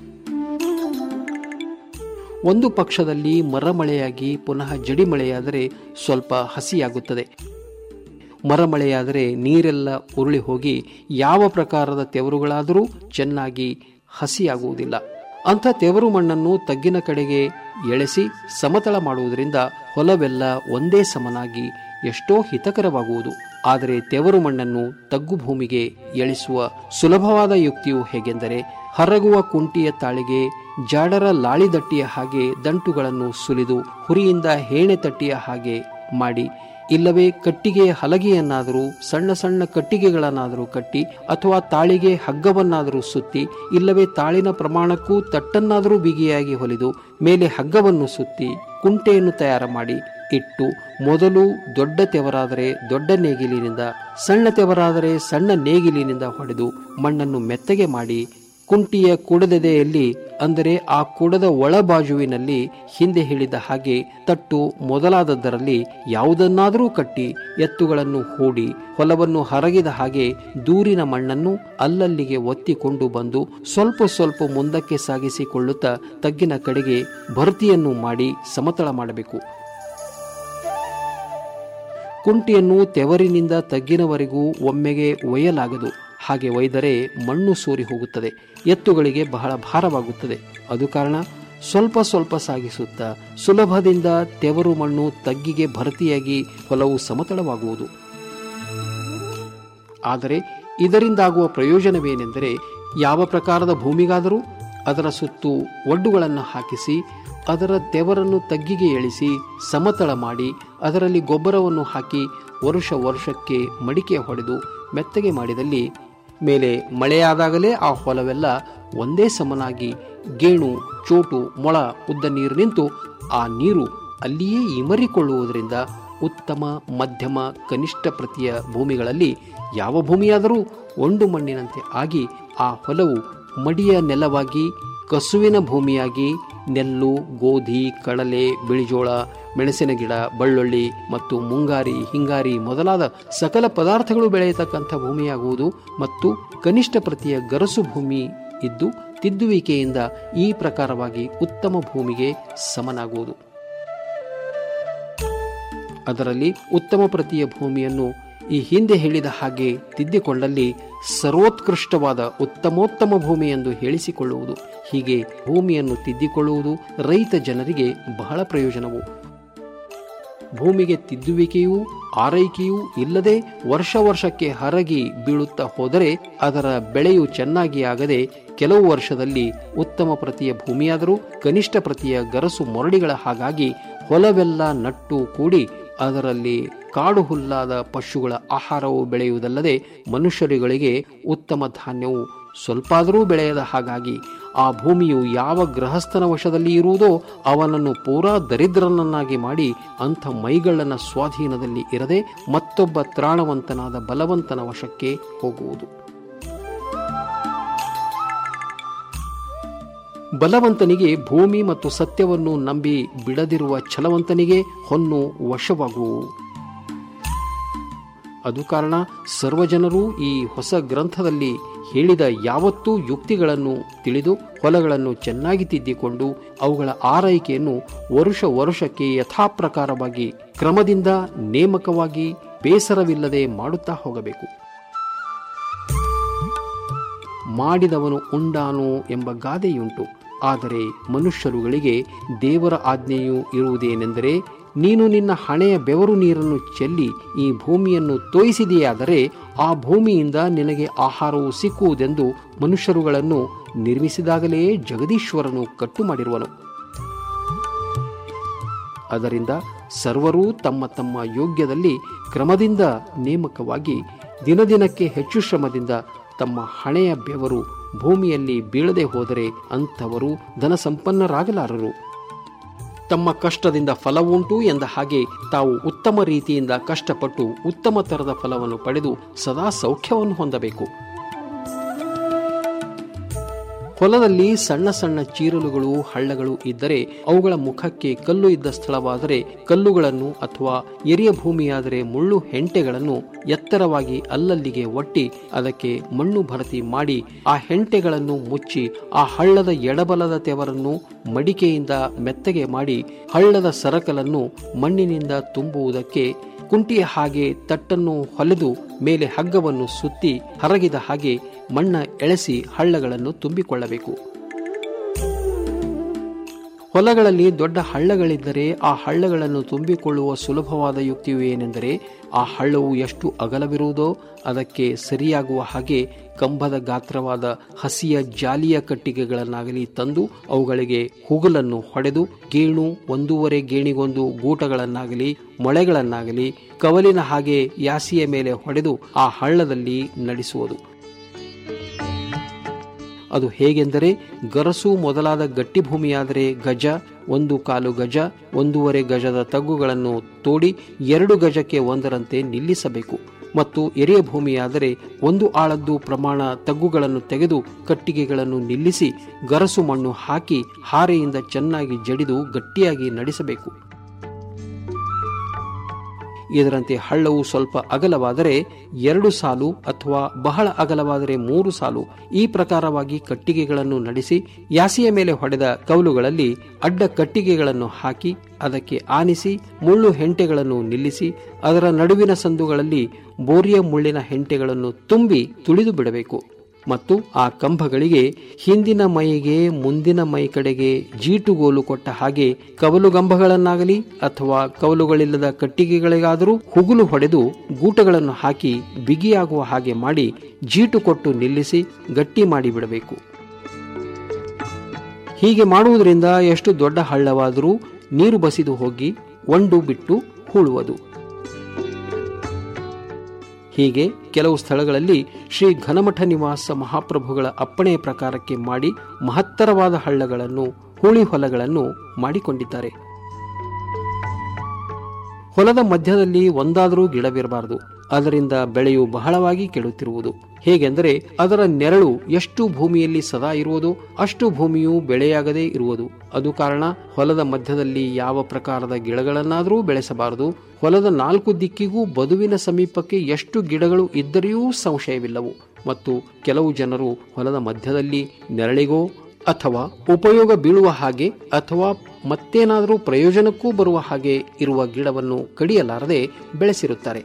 ಒಂದು ಪಕ್ಷದಲ್ಲಿ ಮರಮಳೆಯಾಗಿ ಪುನಃ ಜಡಿಮಳೆಯಾದರೆ ಸ್ವಲ್ಪ ಹಸಿಯಾಗುತ್ತದೆ ಮರಮಳೆಯಾದರೆ ನೀರೆಲ್ಲ ಉರುಳಿ ಹೋಗಿ ಯಾವ ಪ್ರಕಾರದ ತೆವರುಗಳಾದರೂ ಚೆನ್ನಾಗಿ ಹಸಿಯಾಗುವುದಿಲ್ಲ ಅಂಥ ತೆವರು ಮಣ್ಣನ್ನು ತಗ್ಗಿನ ಕಡೆಗೆ ಎಳೆಸಿ ಸಮತಳ ಮಾಡುವುದರಿಂದ ಹೊಲವೆಲ್ಲ ಒಂದೇ ಸಮನಾಗಿ ಎಷ್ಟೋ ಹಿತಕರವಾಗುವುದು ಆದರೆ ತೆವರು ಮಣ್ಣನ್ನು ತಗ್ಗು ಭೂಮಿಗೆ ಎಳಿಸುವ ಸುಲಭವಾದ ಯುಕ್ತಿಯು ಹೇಗೆಂದರೆ ಹರಗುವ ಕುಂಟಿಯ ತಾಳಿಗೆ ಜಾಡರ ಲಾಳಿದಟ್ಟಿಯ ಹಾಗೆ ದಂಟುಗಳನ್ನು ಸುಲಿದು ಹುರಿಯಿಂದ ಹೇಣೆ ತಟ್ಟಿಯ ಹಾಗೆ ಮಾಡಿ ಇಲ್ಲವೇ ಕಟ್ಟಿಗೆಯ ಹಲಗೆಯನ್ನಾದರೂ ಸಣ್ಣ ಸಣ್ಣ ಕಟ್ಟಿಗೆಗಳನ್ನಾದರೂ ಕಟ್ಟಿ ಅಥವಾ ತಾಳಿಗೆ ಹಗ್ಗವನ್ನಾದರೂ ಸುತ್ತಿ ಇಲ್ಲವೇ ತಾಳಿನ ಪ್ರಮಾಣಕ್ಕೂ ತಟ್ಟನ್ನಾದರೂ ಬಿಗಿಯಾಗಿ ಹೊಲಿದು ಮೇಲೆ ಹಗ್ಗವನ್ನು ಸುತ್ತಿ ಕುಂಟೆಯನ್ನು ತಯಾರು ಮಾಡಿ ಇಟ್ಟು ಮೊದಲು ದೊಡ್ಡ ತೆವರಾದರೆ ದೊಡ್ಡ ನೇಗಿಲಿನಿಂದ ಸಣ್ಣ ತೆವರಾದರೆ ಸಣ್ಣ ನೇಗಿಲಿನಿಂದ ಹೊಡೆದು ಮಣ್ಣನ್ನು ಮೆತ್ತಗೆ ಮಾಡಿ ಕುಂಟಿಯ ಕುಡದೆದೆಯಲ್ಲಿ ಅಂದರೆ ಆ ಕುಡದ ಒಳಬಾಜುವಿನಲ್ಲಿ ಹಿಂದೆ ಹೇಳಿದ ಹಾಗೆ ತಟ್ಟು ಮೊದಲಾದದ್ದರಲ್ಲಿ ಯಾವುದನ್ನಾದರೂ ಕಟ್ಟಿ ಎತ್ತುಗಳನ್ನು ಹೂಡಿ ಹೊಲವನ್ನು ಹರಗಿದ ಹಾಗೆ ದೂರಿನ ಮಣ್ಣನ್ನು ಅಲ್ಲಲ್ಲಿಗೆ ಒತ್ತಿಕೊಂಡು ಬಂದು ಸ್ವಲ್ಪ ಸ್ವಲ್ಪ ಮುಂದಕ್ಕೆ ಸಾಗಿಸಿಕೊಳ್ಳುತ್ತಾ ತಗ್ಗಿನ ಕಡೆಗೆ ಭರ್ತಿಯನ್ನು ಮಾಡಿ ಸಮತಳ ಮಾಡಬೇಕು ಕುಂಟಿಯನ್ನು ತೆವರಿನಿಂದ ತಗ್ಗಿನವರೆಗೂ ಒಮ್ಮೆಗೆ ಒಯ್ಯಲಾಗದು ಹಾಗೆ ಒಯ್ದರೆ ಮಣ್ಣು ಸೋರಿ ಹೋಗುತ್ತದೆ ಎತ್ತುಗಳಿಗೆ ಬಹಳ ಭಾರವಾಗುತ್ತದೆ ಅದು ಕಾರಣ ಸ್ವಲ್ಪ ಸ್ವಲ್ಪ ಸಾಗಿಸುತ್ತಾ ಸುಲಭದಿಂದ ತೆವರು ಮಣ್ಣು ತಗ್ಗಿಗೆ ಭರ್ತಿಯಾಗಿ ಹೊಲವು ಸಮತಳವಾಗುವುದು ಆದರೆ ಇದರಿಂದಾಗುವ ಪ್ರಯೋಜನವೇನೆಂದರೆ ಯಾವ ಪ್ರಕಾರದ ಭೂಮಿಗಾದರೂ ಅದರ ಸುತ್ತು ಒಡ್ಡುಗಳನ್ನು ಹಾಕಿಸಿ ಅದರ ತೆವರನ್ನು ತಗ್ಗಿಗೆ ಎಳಿಸಿ ಸಮತಳ ಮಾಡಿ ಅದರಲ್ಲಿ ಗೊಬ್ಬರವನ್ನು ಹಾಕಿ ವರುಷ ವರ್ಷಕ್ಕೆ ಮಡಿಕೆ ಹೊಡೆದು ಮೆತ್ತಗೆ ಮಾಡಿದಲ್ಲಿ ಮೇಲೆ ಮಳೆಯಾದಾಗಲೇ ಆ ಹೊಲವೆಲ್ಲ ಒಂದೇ ಸಮನಾಗಿ ಗೇಣು ಚೋಟು ಮೊಳ ಉದ್ದ ನೀರು ನಿಂತು ಆ ನೀರು ಅಲ್ಲಿಯೇ ಇಮರಿಕೊಳ್ಳುವುದರಿಂದ ಉತ್ತಮ ಮಧ್ಯಮ ಕನಿಷ್ಠ ಪ್ರತಿಯ ಭೂಮಿಗಳಲ್ಲಿ ಯಾವ ಭೂಮಿಯಾದರೂ ಒಂದು ಮಣ್ಣಿನಂತೆ ಆಗಿ ಆ ಹೊಲವು ಮಡಿಯ ನೆಲವಾಗಿ ಕಸುವಿನ ಭೂಮಿಯಾಗಿ ನೆಲ್ಲು ಗೋಧಿ ಕಡಲೆ ಬಿಳಿಜೋಳ ಮೆಣಸಿನ ಗಿಡ ಬಳ್ಳುಳ್ಳಿ ಮತ್ತು ಮುಂಗಾರಿ ಹಿಂಗಾರಿ ಮೊದಲಾದ ಸಕಲ ಪದಾರ್ಥಗಳು ಬೆಳೆಯತಕ್ಕಂಥ ಭೂಮಿಯಾಗುವುದು ಮತ್ತು ಕನಿಷ್ಠ ಪ್ರತಿಯ ಗರಸು ಭೂಮಿ ಇದ್ದು ತಿದ್ದುವಿಕೆಯಿಂದ ಈ ಪ್ರಕಾರವಾಗಿ ಉತ್ತಮ ಭೂಮಿಗೆ ಸಮನಾಗುವುದು ಅದರಲ್ಲಿ ಉತ್ತಮ ಪ್ರತಿಯ ಭೂಮಿಯನ್ನು ಈ ಹಿಂದೆ ಹೇಳಿದ ಹಾಗೆ ತಿದ್ದಿಕೊಂಡಲ್ಲಿ ಸರ್ವೋತ್ಕೃಷ್ಟವಾದ ಉತ್ತಮೋತ್ತಮ ಭೂಮಿ ಎಂದು ಹೇಳಿಸಿಕೊಳ್ಳುವುದು ಹೀಗೆ ಭೂಮಿಯನ್ನು ತಿದ್ದಿಕೊಳ್ಳುವುದು ರೈತ ಜನರಿಗೆ ಬಹಳ ಪ್ರಯೋಜನವು ಭೂಮಿಗೆ ತಿದ್ದುವಿಕೆಯೂ ಆರೈಕೆಯೂ ಇಲ್ಲದೆ ವರ್ಷ ವರ್ಷಕ್ಕೆ ಹರಗಿ ಬೀಳುತ್ತಾ ಹೋದರೆ ಅದರ ಬೆಳೆಯು ಚೆನ್ನಾಗಿ ಆಗದೆ ಕೆಲವು ವರ್ಷದಲ್ಲಿ ಉತ್ತಮ ಪ್ರತಿಯ ಭೂಮಿಯಾದರೂ ಕನಿಷ್ಠ ಪ್ರತಿಯ ಗರಸು ಮೊರಡಿಗಳ ಹಾಗಾಗಿ ಹೊಲವೆಲ್ಲ ನಟ್ಟು ಕೂಡಿ ಅದರಲ್ಲಿ ಕಾಡು ಹುಲ್ಲಾದ ಪಶುಗಳ ಆಹಾರವು ಬೆಳೆಯುವುದಲ್ಲದೆ ಮನುಷ್ಯರುಗಳಿಗೆ ಉತ್ತಮ ಧಾನ್ಯವು ಸ್ವಲ್ಪಾದರೂ ಬೆಳೆಯದ ಹಾಗಾಗಿ ಆ ಭೂಮಿಯು ಯಾವ ಗೃಹಸ್ಥನ ವಶದಲ್ಲಿ ಇರುವುದೋ ಅವನನ್ನು ಪೂರಾ ದರಿದ್ರನನ್ನಾಗಿ ಮಾಡಿ ಅಂಥ ಮೈಗಳ್ಳನ ಸ್ವಾಧೀನದಲ್ಲಿ ಇರದೆ ಮತ್ತೊಬ್ಬ ತ್ರಾಣವಂತನಾದ ಬಲವಂತನ ವಶಕ್ಕೆ ಹೋಗುವುದು ಬಲವಂತನಿಗೆ ಭೂಮಿ ಮತ್ತು ಸತ್ಯವನ್ನು ನಂಬಿ ಬಿಡದಿರುವ ಛಲವಂತನಿಗೆ ಹೊನ್ನು ವಶವಾಗುವು ಅದು ಕಾರಣ ಸರ್ವಜನರು ಈ ಹೊಸ ಗ್ರಂಥದಲ್ಲಿ ಹೇಳಿದ ಯಾವತ್ತೂ ಯುಕ್ತಿಗಳನ್ನು ತಿಳಿದು ಹೊಲಗಳನ್ನು ಚೆನ್ನಾಗಿ ತಿದ್ದಿಕೊಂಡು ಅವುಗಳ ಆರೈಕೆಯನ್ನು ವರುಷ ವರುಷಕ್ಕೆ ಯಥಾಪ್ರಕಾರವಾಗಿ ಕ್ರಮದಿಂದ ನೇಮಕವಾಗಿ ಬೇಸರವಿಲ್ಲದೆ ಮಾಡುತ್ತಾ ಹೋಗಬೇಕು ಮಾಡಿದವನು ಉಂಡಾನು ಎಂಬ ಗಾದೆಯುಂಟು ಆದರೆ ಮನುಷ್ಯರುಗಳಿಗೆ ದೇವರ ಆಜ್ಞೆಯು ಇರುವುದೇನೆಂದರೆ ನೀನು ನಿನ್ನ ಹಣೆಯ ಬೆವರು ನೀರನ್ನು ಚೆಲ್ಲಿ ಈ ಭೂಮಿಯನ್ನು ತೋಯಿಸಿದೆಯಾದರೆ ಆ ಭೂಮಿಯಿಂದ ನಿನಗೆ ಆಹಾರವು ಸಿಕ್ಕುವುದೆಂದು ಮನುಷ್ಯರುಗಳನ್ನು ನಿರ್ಮಿಸಿದಾಗಲೇ ಜಗದೀಶ್ವರನು ಕಟ್ಟು ಮಾಡಿರುವನು ಅದರಿಂದ ಸರ್ವರೂ ತಮ್ಮ ತಮ್ಮ ಯೋಗ್ಯದಲ್ಲಿ ಕ್ರಮದಿಂದ ನೇಮಕವಾಗಿ ದಿನದಿನಕ್ಕೆ ಹೆಚ್ಚು ಶ್ರಮದಿಂದ ತಮ್ಮ ಹಣೆಯ ಬೆವರು ಭೂಮಿಯಲ್ಲಿ ಬೀಳದೆ ಹೋದರೆ ಅಂಥವರು ಧನ ಸಂಪನ್ನರಾಗಲಾರರು ತಮ್ಮ ಕಷ್ಟದಿಂದ ಫಲವುಂಟು ಎಂದ ಹಾಗೆ ತಾವು ಉತ್ತಮ ರೀತಿಯಿಂದ ಕಷ್ಟಪಟ್ಟು ಉತ್ತಮ ತರದ ಫಲವನ್ನು ಪಡೆದು ಸದಾ ಸೌಖ್ಯವನ್ನು ಹೊಂದಬೇಕು ಹೊಲದಲ್ಲಿ ಸಣ್ಣ ಸಣ್ಣ ಚೀರಲುಗಳು ಹಳ್ಳಗಳು ಇದ್ದರೆ ಅವುಗಳ ಮುಖಕ್ಕೆ ಕಲ್ಲು ಇದ್ದ ಸ್ಥಳವಾದರೆ ಕಲ್ಲುಗಳನ್ನು ಅಥವಾ ಎರಿಯ ಭೂಮಿಯಾದರೆ ಮುಳ್ಳು ಹೆಂಟೆಗಳನ್ನು ಎತ್ತರವಾಗಿ ಅಲ್ಲಲ್ಲಿಗೆ ಒಟ್ಟಿ ಅದಕ್ಕೆ ಮಣ್ಣು ಭರ್ತಿ ಮಾಡಿ ಆ ಹೆಂಟೆಗಳನ್ನು ಮುಚ್ಚಿ ಆ ಹಳ್ಳದ ಎಡಬಲದ ತೆವರನ್ನು ಮಡಿಕೆಯಿಂದ ಮೆತ್ತಗೆ ಮಾಡಿ ಹಳ್ಳದ ಸರಕಲನ್ನು ಮಣ್ಣಿನಿಂದ ತುಂಬುವುದಕ್ಕೆ ಕುಂಟಿಯ ಹಾಗೆ ತಟ್ಟನ್ನು ಹೊಲೆದು ಮೇಲೆ ಹಗ್ಗವನ್ನು ಸುತ್ತಿ ಹರಗಿದ ಹಾಗೆ ಮಣ್ಣ ಎಳೆಸಿ ಹಳ್ಳಗಳನ್ನು ತುಂಬಿಕೊಳ್ಳಬೇಕು ಹೊಲಗಳಲ್ಲಿ ದೊಡ್ಡ ಹಳ್ಳಗಳಿದ್ದರೆ ಆ ಹಳ್ಳಗಳನ್ನು ತುಂಬಿಕೊಳ್ಳುವ ಸುಲಭವಾದ ಯುಕ್ತಿಯು ಏನೆಂದರೆ ಆ ಹಳ್ಳವು ಎಷ್ಟು ಅಗಲವಿರುವುದೋ ಅದಕ್ಕೆ ಸರಿಯಾಗುವ ಹಾಗೆ ಕಂಬದ ಗಾತ್ರವಾದ ಹಸಿಯ ಜಾಲಿಯ ಕಟ್ಟಿಗೆಗಳನ್ನಾಗಲಿ ತಂದು ಅವುಗಳಿಗೆ ಹುಗುಲನ್ನು ಹೊಡೆದು ಗೇಣು ಒಂದೂವರೆ ಗೇಣಿಗೊಂದು ಗೂಟಗಳನ್ನಾಗಲಿ ಮೊಳೆಗಳನ್ನಾಗಲಿ ಕವಲಿನ ಹಾಗೆ ಯಾಸಿಯ ಮೇಲೆ ಹೊಡೆದು ಆ ಹಳ್ಳದಲ್ಲಿ ನಡೆಸುವುದು ಅದು ಹೇಗೆಂದರೆ ಗರಸು ಮೊದಲಾದ ಗಟ್ಟಿ ಭೂಮಿಯಾದರೆ ಗಜ ಒಂದು ಕಾಲು ಗಜ ಒಂದೂವರೆ ಗಜದ ತಗ್ಗುಗಳನ್ನು ತೋಡಿ ಎರಡು ಗಜಕ್ಕೆ ಒಂದರಂತೆ ನಿಲ್ಲಿಸಬೇಕು ಮತ್ತು ಎರೆಯ ಭೂಮಿಯಾದರೆ ಒಂದು ಆಳದ್ದು ಪ್ರಮಾಣ ತಗ್ಗುಗಳನ್ನು ತೆಗೆದು ಕಟ್ಟಿಗೆಗಳನ್ನು ನಿಲ್ಲಿಸಿ ಗರಸು ಮಣ್ಣು ಹಾಕಿ ಹಾರೆಯಿಂದ ಚೆನ್ನಾಗಿ ಜಡಿದು ಗಟ್ಟಿಯಾಗಿ ನಡೆಸಬೇಕು ಇದರಂತೆ ಹಳ್ಳವು ಸ್ವಲ್ಪ ಅಗಲವಾದರೆ ಎರಡು ಸಾಲು ಅಥವಾ ಬಹಳ ಅಗಲವಾದರೆ ಮೂರು ಸಾಲು ಈ ಪ್ರಕಾರವಾಗಿ ಕಟ್ಟಿಗೆಗಳನ್ನು ನಡೆಸಿ ಯಾಸಿಯ ಮೇಲೆ ಹೊಡೆದ ಕೌಲುಗಳಲ್ಲಿ ಅಡ್ಡ ಕಟ್ಟಿಗೆಗಳನ್ನು ಹಾಕಿ ಅದಕ್ಕೆ ಆನಿಸಿ ಮುಳ್ಳು ಹೆಂಟೆಗಳನ್ನು ನಿಲ್ಲಿಸಿ ಅದರ ನಡುವಿನ ಸಂದುಗಳಲ್ಲಿ ಬೋರಿಯ ಮುಳ್ಳಿನ ಹೆಂಟೆಗಳನ್ನು ತುಂಬಿ ತುಳಿದು ಬಿಡಬೇಕು ಮತ್ತು ಆ ಕಂಬಗಳಿಗೆ ಹಿಂದಿನ ಮೈಗೆ ಮುಂದಿನ ಮೈ ಕಡೆಗೆ ಜೀಟುಗೋಲು ಕೊಟ್ಟ ಹಾಗೆ ಕವಲುಗಂಬಗಳನ್ನಾಗಲಿ ಅಥವಾ ಕವಲುಗಳಿಲ್ಲದ ಕಟ್ಟಿಗೆಗಳಿಗಾದರೂ ಹುಗುಲು ಹೊಡೆದು ಗೂಟಗಳನ್ನು ಹಾಕಿ ಬಿಗಿಯಾಗುವ ಹಾಗೆ ಮಾಡಿ ಜೀಟು ಕೊಟ್ಟು ನಿಲ್ಲಿಸಿ ಗಟ್ಟಿ ಮಾಡಿಬಿಡಬೇಕು ಹೀಗೆ ಮಾಡುವುದರಿಂದ ಎಷ್ಟು ದೊಡ್ಡ ಹಳ್ಳವಾದರೂ ನೀರು ಬಸಿದು ಹೋಗಿ ಒಂಡು ಬಿಟ್ಟು ಹೂಳುವುದು ಹೀಗೆ ಕೆಲವು ಸ್ಥಳಗಳಲ್ಲಿ ಶ್ರೀ ಘನಮಠ ನಿವಾಸ ಮಹಾಪ್ರಭುಗಳ ಅಪ್ಪಣೆಯ ಪ್ರಕಾರಕ್ಕೆ ಮಾಡಿ ಮಹತ್ತರವಾದ ಹಳ್ಳಗಳನ್ನು ಹೂಳಿ ಹೊಲಗಳನ್ನು ಮಾಡಿಕೊಂಡಿದ್ದಾರೆ ಹೊಲದ ಮಧ್ಯದಲ್ಲಿ ಒಂದಾದರೂ ಗಿಡವಿರಬಾರದು ಅದರಿಂದ ಬೆಳೆಯು ಬಹಳವಾಗಿ ಕೆಡುತ್ತಿರುವುದು ಹೇಗೆಂದರೆ ಅದರ ನೆರಳು ಎಷ್ಟು ಭೂಮಿಯಲ್ಲಿ ಸದಾ ಇರುವುದೋ ಅಷ್ಟು ಭೂಮಿಯು ಬೆಳೆಯಾಗದೇ ಇರುವುದು ಅದು ಕಾರಣ ಹೊಲದ ಮಧ್ಯದಲ್ಲಿ ಯಾವ ಪ್ರಕಾರದ ಗಿಡಗಳನ್ನಾದರೂ ಬೆಳೆಸಬಾರದು ಹೊಲದ ನಾಲ್ಕು ದಿಕ್ಕಿಗೂ ಬದುವಿನ ಸಮೀಪಕ್ಕೆ ಎಷ್ಟು ಗಿಡಗಳು ಇದ್ದರೆಯೂ ಸಂಶಯವಿಲ್ಲವು ಮತ್ತು ಕೆಲವು ಜನರು ಹೊಲದ ಮಧ್ಯದಲ್ಲಿ ನೆರಳಿಗೋ ಅಥವಾ ಉಪಯೋಗ ಬೀಳುವ ಹಾಗೆ ಅಥವಾ ಮತ್ತೇನಾದರೂ ಪ್ರಯೋಜನಕ್ಕೂ ಬರುವ ಹಾಗೆ ಇರುವ ಗಿಡವನ್ನು ಕಡಿಯಲಾರದೆ ಬೆಳೆಸಿರುತ್ತಾರೆ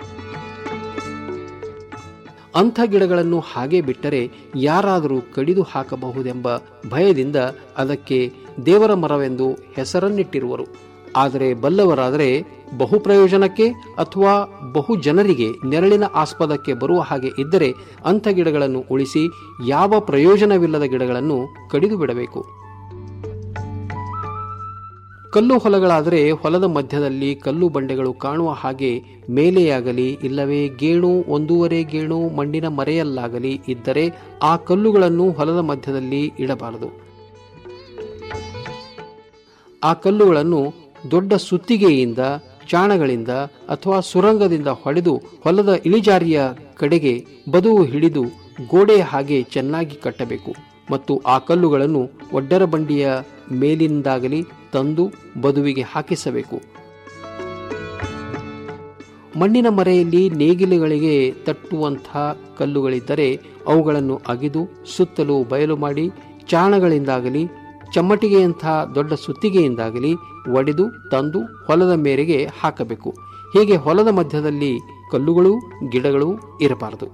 ಅಂಥ ಗಿಡಗಳನ್ನು ಹಾಗೆ ಬಿಟ್ಟರೆ ಯಾರಾದರೂ ಕಡಿದು ಹಾಕಬಹುದೆಂಬ ಭಯದಿಂದ ಅದಕ್ಕೆ ದೇವರ ಮರವೆಂದು ಹೆಸರನ್ನಿಟ್ಟಿರುವರು ಆದರೆ ಬಲ್ಲವರಾದರೆ ಬಹು ಪ್ರಯೋಜನಕ್ಕೆ ಅಥವಾ ಬಹು ಜನರಿಗೆ ನೆರಳಿನ ಆಸ್ಪದಕ್ಕೆ ಬರುವ ಹಾಗೆ ಇದ್ದರೆ ಅಂಥ ಗಿಡಗಳನ್ನು ಉಳಿಸಿ ಯಾವ ಪ್ರಯೋಜನವಿಲ್ಲದ ಗಿಡಗಳನ್ನು ಕಡಿದು ಬಿಡಬೇಕು ಕಲ್ಲು ಹೊಲಗಳಾದರೆ ಹೊಲದ ಮಧ್ಯದಲ್ಲಿ ಕಲ್ಲು ಬಂಡೆಗಳು ಕಾಣುವ ಹಾಗೆ ಮೇಲೆಯಾಗಲಿ ಇಲ್ಲವೇ ಗೇಣು ಒಂದೂವರೆ ಗೇಣು ಮಣ್ಣಿನ ಮರೆಯಲ್ಲಾಗಲಿ ಇದ್ದರೆ ಆ ಕಲ್ಲುಗಳನ್ನು ಹೊಲದ ಮಧ್ಯದಲ್ಲಿ ಇಡಬಾರದು ಆ ಕಲ್ಲುಗಳನ್ನು ದೊಡ್ಡ ಸುತ್ತಿಗೆಯಿಂದ ಚಾಣಗಳಿಂದ ಅಥವಾ ಸುರಂಗದಿಂದ ಹೊಡೆದು ಹೊಲದ ಇಳಿಜಾರಿಯ ಕಡೆಗೆ ಬದುವು ಹಿಡಿದು ಗೋಡೆಯ ಹಾಗೆ ಚೆನ್ನಾಗಿ ಕಟ್ಟಬೇಕು ಮತ್ತು ಆ ಕಲ್ಲುಗಳನ್ನು ಒಡ್ಡರ ಬಂಡಿಯ ಮೇಲಿಂದಾಗಲಿ ತಂದು ಬದುವಿಗೆ ಹಾಕಿಸಬೇಕು ಮಣ್ಣಿನ ಮರೆಯಲ್ಲಿ ನೇಗಿಲುಗಳಿಗೆ ತಟ್ಟುವಂತಹ ಕಲ್ಲುಗಳಿದ್ದರೆ ಅವುಗಳನ್ನು ಅಗಿದು ಸುತ್ತಲೂ ಬಯಲು ಮಾಡಿ ಚಾಣಗಳಿಂದಾಗಲಿ ಚಮ್ಮಟಿಗೆಯಂತಹ ದೊಡ್ಡ ಸುತ್ತಿಗೆಯಿಂದಾಗಲಿ ಒಡೆದು ತಂದು ಹೊಲದ ಮೇರೆಗೆ ಹಾಕಬೇಕು ಹೀಗೆ ಹೊಲದ ಮಧ್ಯದಲ್ಲಿ ಕಲ್ಲುಗಳು ಗಿಡಗಳು ಇರಬಾರದು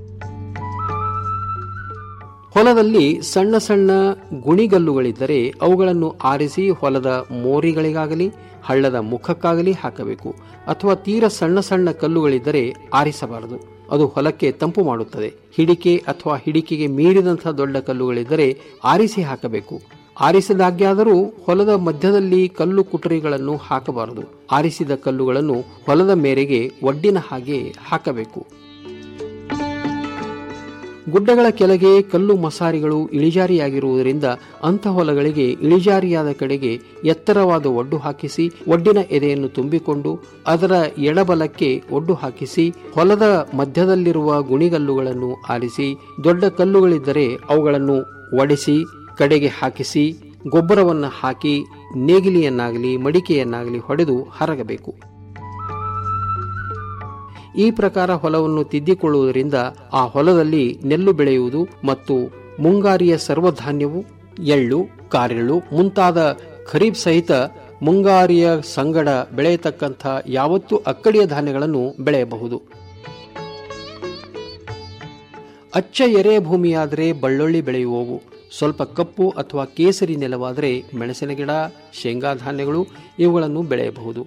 ಹೊಲದಲ್ಲಿ ಸಣ್ಣ ಸಣ್ಣ ಗುಣಿಗಲ್ಲುಗಳಿದ್ದರೆ ಅವುಗಳನ್ನು ಆರಿಸಿ ಹೊಲದ ಮೋರಿಗಳಿಗಾಗಲಿ ಹಳ್ಳದ ಮುಖಕ್ಕಾಗಲಿ ಹಾಕಬೇಕು ಅಥವಾ ತೀರ ಸಣ್ಣ ಸಣ್ಣ ಕಲ್ಲುಗಳಿದ್ದರೆ ಆರಿಸಬಾರದು ಅದು ಹೊಲಕ್ಕೆ ತಂಪು ಮಾಡುತ್ತದೆ ಹಿಡಿಕೆ ಅಥವಾ ಹಿಡಿಕೆಗೆ ಮೀರಿದಂತಹ ದೊಡ್ಡ ಕಲ್ಲುಗಳಿದ್ದರೆ ಆರಿಸಿ ಹಾಕಬೇಕು ಆರಿಸಿದಾಗ್ಯಾದರೂ ಹೊಲದ ಮಧ್ಯದಲ್ಲಿ ಕಲ್ಲು ಕುಟರಿಗಳನ್ನು ಹಾಕಬಾರದು ಆರಿಸಿದ ಕಲ್ಲುಗಳನ್ನು ಹೊಲದ ಮೇರೆಗೆ ಒಡ್ಡಿನ ಹಾಗೆ ಹಾಕಬೇಕು ಗುಡ್ಡಗಳ ಕೆಳಗೆ ಕಲ್ಲು ಮಸಾರಿಗಳು ಇಳಿಜಾರಿಯಾಗಿರುವುದರಿಂದ ಅಂಥ ಹೊಲಗಳಿಗೆ ಇಳಿಜಾರಿಯಾದ ಕಡೆಗೆ ಎತ್ತರವಾದ ಒಡ್ಡು ಹಾಕಿಸಿ ಒಡ್ಡಿನ ಎದೆಯನ್ನು ತುಂಬಿಕೊಂಡು ಅದರ ಎಡಬಲಕ್ಕೆ ಒಡ್ಡು ಹಾಕಿಸಿ ಹೊಲದ ಮಧ್ಯದಲ್ಲಿರುವ ಗುಣಿಗಲ್ಲುಗಳನ್ನು ಆರಿಸಿ ದೊಡ್ಡ ಕಲ್ಲುಗಳಿದ್ದರೆ ಅವುಗಳನ್ನು ಒಡೆಸಿ ಕಡೆಗೆ ಹಾಕಿಸಿ ಗೊಬ್ಬರವನ್ನು ಹಾಕಿ ನೇಗಿಲಿಯನ್ನಾಗಲಿ ಮಡಿಕೆಯನ್ನಾಗಲಿ ಹೊಡೆದು ಹರಗಬೇಕು ಈ ಪ್ರಕಾರ ಹೊಲವನ್ನು ತಿದ್ದಿಕೊಳ್ಳುವುದರಿಂದ ಆ ಹೊಲದಲ್ಲಿ ನೆಲ್ಲು ಬೆಳೆಯುವುದು ಮತ್ತು ಮುಂಗಾರಿಯ ಸರ್ವಧಾನ್ಯವು ಎಳ್ಳು ಕಾರೆಳ್ಳು ಮುಂತಾದ ಖರೀಫ್ ಸಹಿತ ಮುಂಗಾರಿಯ ಸಂಗಡ ಬೆಳೆಯತಕ್ಕಂಥ ಯಾವತ್ತೂ ಅಕ್ಕಡಿಯ ಧಾನ್ಯಗಳನ್ನು ಬೆಳೆಯಬಹುದು ಅಚ್ಚ ಎರೆ ಭೂಮಿಯಾದರೆ ಬಳ್ಳುಳ್ಳಿ ಬೆಳೆಯುವವು ಸ್ವಲ್ಪ ಕಪ್ಪು ಅಥವಾ ಕೇಸರಿ ನೆಲವಾದರೆ ಮೆಣಸಿನ ಗಿಡ ಶೇಂಗಾ ಧಾನ್ಯಗಳು ಇವುಗಳನ್ನು ಬೆಳೆಯಬಹುದು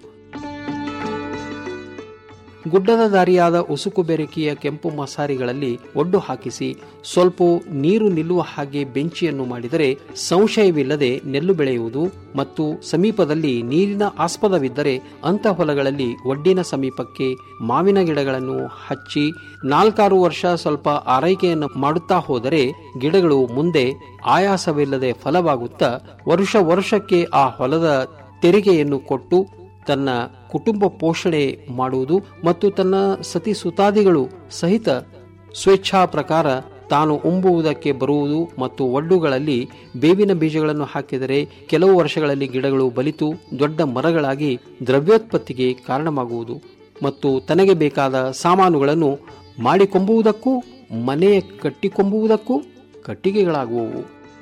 ಗುಡ್ಡದ ದಾರಿಯಾದ ಉಸುಕು ಬೆರಕಿಯ ಕೆಂಪು ಮಸಾರಿಗಳಲ್ಲಿ ಒಡ್ಡು ಹಾಕಿಸಿ ಸ್ವಲ್ಪ ನೀರು ನಿಲ್ಲುವ ಹಾಗೆ ಬೆಂಚಿಯನ್ನು ಮಾಡಿದರೆ ಸಂಶಯವಿಲ್ಲದೆ ನೆಲ್ಲು ಬೆಳೆಯುವುದು ಮತ್ತು ಸಮೀಪದಲ್ಲಿ ನೀರಿನ ಆಸ್ಪದವಿದ್ದರೆ ಅಂಥ ಹೊಲಗಳಲ್ಲಿ ಒಡ್ಡಿನ ಸಮೀಪಕ್ಕೆ ಮಾವಿನ ಗಿಡಗಳನ್ನು ಹಚ್ಚಿ ನಾಲ್ಕಾರು ವರ್ಷ ಸ್ವಲ್ಪ ಆರೈಕೆಯನ್ನು ಮಾಡುತ್ತಾ ಹೋದರೆ ಗಿಡಗಳು ಮುಂದೆ ಆಯಾಸವಿಲ್ಲದೆ ಫಲವಾಗುತ್ತಾ ವರುಷ ವರ್ಷಕ್ಕೆ ಆ ಹೊಲದ ತೆರಿಗೆಯನ್ನು ಕೊಟ್ಟು ತನ್ನ ಕುಟುಂಬ ಪೋಷಣೆ ಮಾಡುವುದು ಮತ್ತು ತನ್ನ ಸತಿ ಸುತಾದಿಗಳು ಸಹಿತ ಸ್ವೇಚ್ಛಾ ಪ್ರಕಾರ ತಾನು ಉಂಬುವುದಕ್ಕೆ ಬರುವುದು ಮತ್ತು ಒಡ್ಡುಗಳಲ್ಲಿ ಬೇವಿನ ಬೀಜಗಳನ್ನು ಹಾಕಿದರೆ ಕೆಲವು ವರ್ಷಗಳಲ್ಲಿ ಗಿಡಗಳು ಬಲಿತು ದೊಡ್ಡ ಮರಗಳಾಗಿ ದ್ರವ್ಯೋತ್ಪತ್ತಿಗೆ ಕಾರಣವಾಗುವುದು ಮತ್ತು ತನಗೆ ಬೇಕಾದ ಸಾಮಾನುಗಳನ್ನು ಮಾಡಿಕೊಂಬುವುದಕ್ಕೂ ಮನೆ ಕಟ್ಟಿಕೊಂಬುವುದಕ್ಕೂ ಕಟ್ಟಿಗೆಗಳಾಗುವವು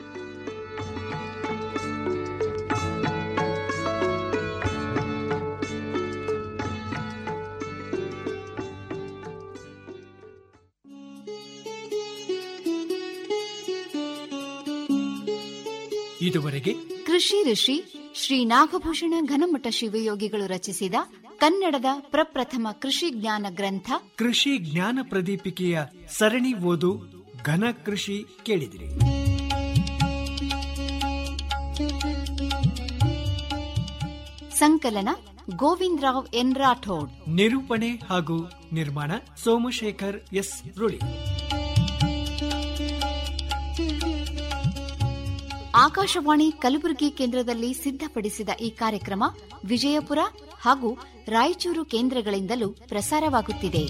ಇದುವರೆಗೆ ಕೃಷಿ ಋಷಿ ಶ್ರೀ ನಾಗಭೂಷಣ ಘನಮಠ ಶಿವಯೋಗಿಗಳು ರಚಿಸಿದ ಕನ್ನಡದ ಪ್ರಪ್ರಥಮ ಕೃಷಿ ಜ್ಞಾನ ಗ್ರಂಥ ಕೃಷಿ ಜ್ಞಾನ ಪ್ರದೀಪಿಕೆಯ ಸರಣಿ ಓದು ಘನ ಕೃಷಿ ಕೇಳಿದಿರಿ ಸಂಕಲನ ಗೋವಿಂದರಾವ್ ಎನ್ ರಾಠೋಡ್ ನಿರೂಪಣೆ ಹಾಗೂ ನಿರ್ಮಾಣ ಸೋಮಶೇಖರ್ ಎಸ್ ರುಳಿ ಆಕಾಶವಾಣಿ ಕಲಬುರಗಿ ಕೇಂದ್ರದಲ್ಲಿ ಸಿದ್ಧಪಡಿಸಿದ ಈ ಕಾರ್ಯಕ್ರಮ ವಿಜಯಪುರ ಹಾಗೂ ರಾಯಚೂರು ಕೇಂದ್ರಗಳಿಂದಲೂ ಪ್ರಸಾರವಾಗುತ್ತಿದೆ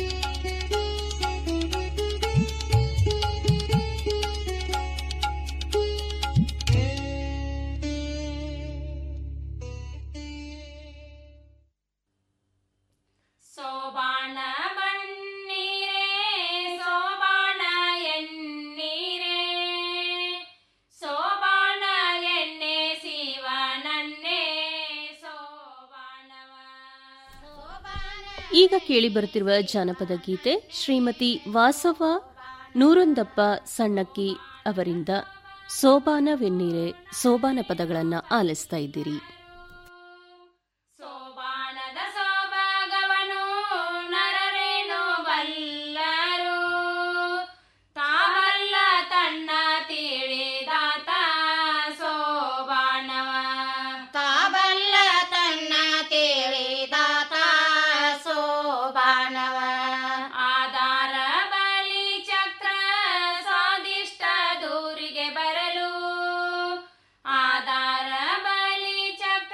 ಸೋಬಾಣ ಬನ್ನೀರೇ ಸೋಬಾಣ ಎನ್ನೀರೇ ಸೋಬಾಣ ಎಣ್ಣೆ ಶಿವನನ್ನೇ ಈಗ ಕೇಳಿಬರುತ್ತಿರುವ ಜಾನಪದ ಗೀತೆ ಶ್ರೀಮತಿ ವಾಸವ ನೂರೊಂದಪ್ಪ ಸಣ್ಣಕ್ಕಿ ಅವರಿಂದ ಸೋಬಾನವೆನ್ನೀರೆ ಸೋಬಾನ ಪದಗಳನ್ನು ಆಲಿಸ್ತಾ ಇದ್ದೀರಿ ಸೋಬಾನದ ಸೋಬಾಗವನು ನರರೇನು ಬಲ್ಲರು ತಾವಲ್ಲ ತನ್ನ ತಿಳಿದಾತ ಸೋಬಾನವ ತಾವಲ್ಲ ತನ್ನ ತಿಳಿದಾತ ಸೋಬಾನವ ಆಧಾರ ಬಲಿ ಚಕ್ರ ಸ್ವಾದಿಷ್ಟ ದೂರಿಗೆ ಬರಲು ಆಧಾರ ಬಲಿ ಚಕ್ರ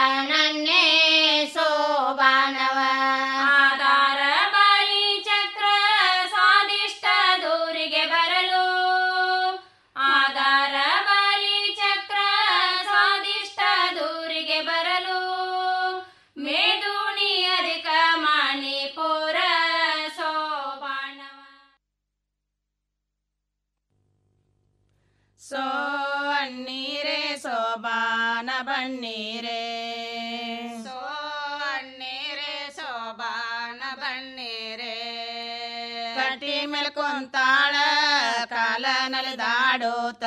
ನನ್ನೇ ಸೋಬಾನವ ಆಧಾರ ಬಲಿ ಚಕ್ರ ಸ್ವಾದಿಷ್ಟ ದೂರಿಗೆ ಬರಲು ಆಧಾರ ಬಲಿ ಚಕ್ರ ಸ್ವಾದಿಷ್ಟ ದೂರಿಗೆ ಬರಲು ಮೇದುಣಿ ಅಧಿಕ ಮಣಿಪುರ ಸೋಬಾನವ ಸೋ ಅಣ್ಣೀರೇ ಸೋಬಾನ ಬಣ್ಣೀರೇ ಸೋ ಅಣ್ಣೀರೇ ಸೋಬಾನ ಬಣ್ಣೀರೇ ಕಟ್ಟಿ ಮೇಲೆ ಕುಂತಾಳ ಕಾಲ ನಲಿದಾಡೋತ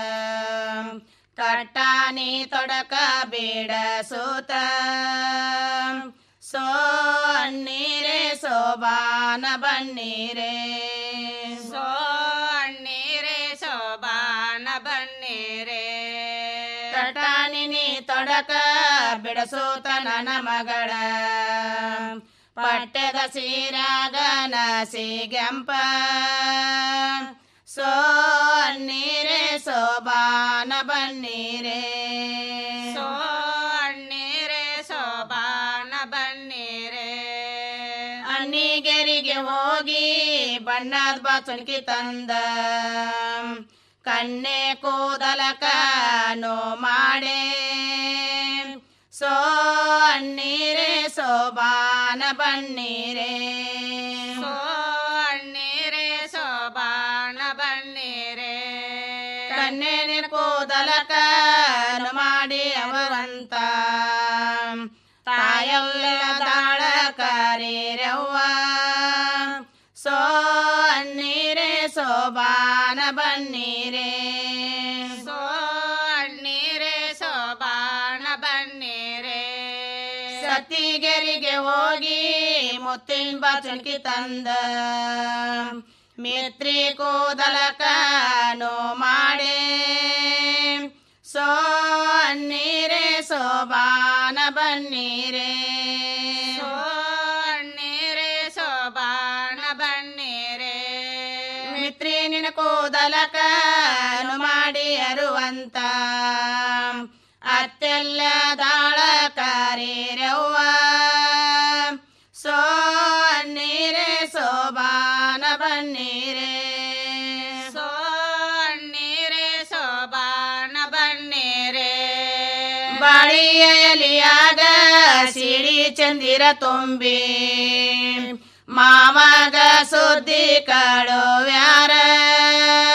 ಕಟ್ಟಾನಿ ತೊಡಕ ಬೇಡ ಸೂತ ಸೋ ಅಣ್ಣೀರೇ ಸೋಬಾನ ಬಣ್ಣೀರೇ ಸೋ ಅಣ್ಣೀರೇ ಸೋಬಾನ ಬಣ್ಣೀರೇ ಕಟಾನಿನಿ ತೊಡಕ ಬಿಡಸೂತ ನನ್ನ ಮಗಳ ಪಟ್ಟದ ಸೀರಾಗ ನಸಿಗೆಂಪ ಸೋ ಅಣ್ಣೀರೇ ಸೋಬಾನ ಬಣ್ಣೀರೇ ಸೋ ಅಣ್ಣೀರೇ ಸೋಬಾನ ಬಣ್ಣೀರೇ ಅಣ್ಣಿಗೆರಿಗೆ ಹೋಗಿ ಬಣ್ಣದ ಬಾಚುಣಿಕೆ ತಂದ ಕಣ್ಣೆ ಕೂದಲಕ ನೋ ಮಾಡೆ ಸೋ ಅಣ್ಣೀರೇ ಸೋಬಾನ ಬಣ್ಣೀರೇ ಸೋ ಅಣ್ಣೀರೇ ಸೋಬಾನ ಬಣ್ಣೀರೇ ಕಣ್ಣೆನ ಕೂದಲಕ ನೋ ಮಾಡಿ ಅವರಂತ ತಾಯಲ್ಲದಾಳ ಕರೀರವ್ವ ಸೋ ಅಣ್ಣೀರೇ ಸೋಬಾನ ಬಣ್ಣೀರೇ ಸೋ ಅಣ್ಣೀರೇ ಸೋಬಾನ ಬಣ್ಣೀರೇ ಸತಿಗೆರಿಗೆ ಹೋಗಿ ಮುತ್ತಿನ ಬಾಚುಣಿಕೆ ತಂದ ಮಿತ್ರಿ ಕೂದಲಕ ನೋ ಮಾಡೆ ಸೋ ಅಣ್ಣೀರೇ ಸೋಬಾನ ಬಣ್ಣೀರೇ ಸೋ ಅಣ್ಣೀರೇ ಸೋಬಾನ ಬಣ್ಣೀರೇ ಮಿತ್ರಿ ನಿನ ಕೂದಲಕ ನು ಮಾಡಿ ಅರುವಂತ ಅತ್ತೆಲ್ಲ ದಾಳ ಕರೀರವ್ವ ಸೋ ಅಣ್ಣೀರೇ ಸೋಬಾನ ಬಣ್ಣೀರೇ ಸೋ ಅಣ್ಣೀರೇ ಸೋಬಾನ ಬಣ್ಣೀರೇ ಬಾಳಿಯ ಎಲಿಯಾಗ ಸಿಡಿ ಚಂದಿರ ತುಂಬಿ ಮಾಮಗ ಸುದ್ದಿ ಕಳುವ್ಯಾರ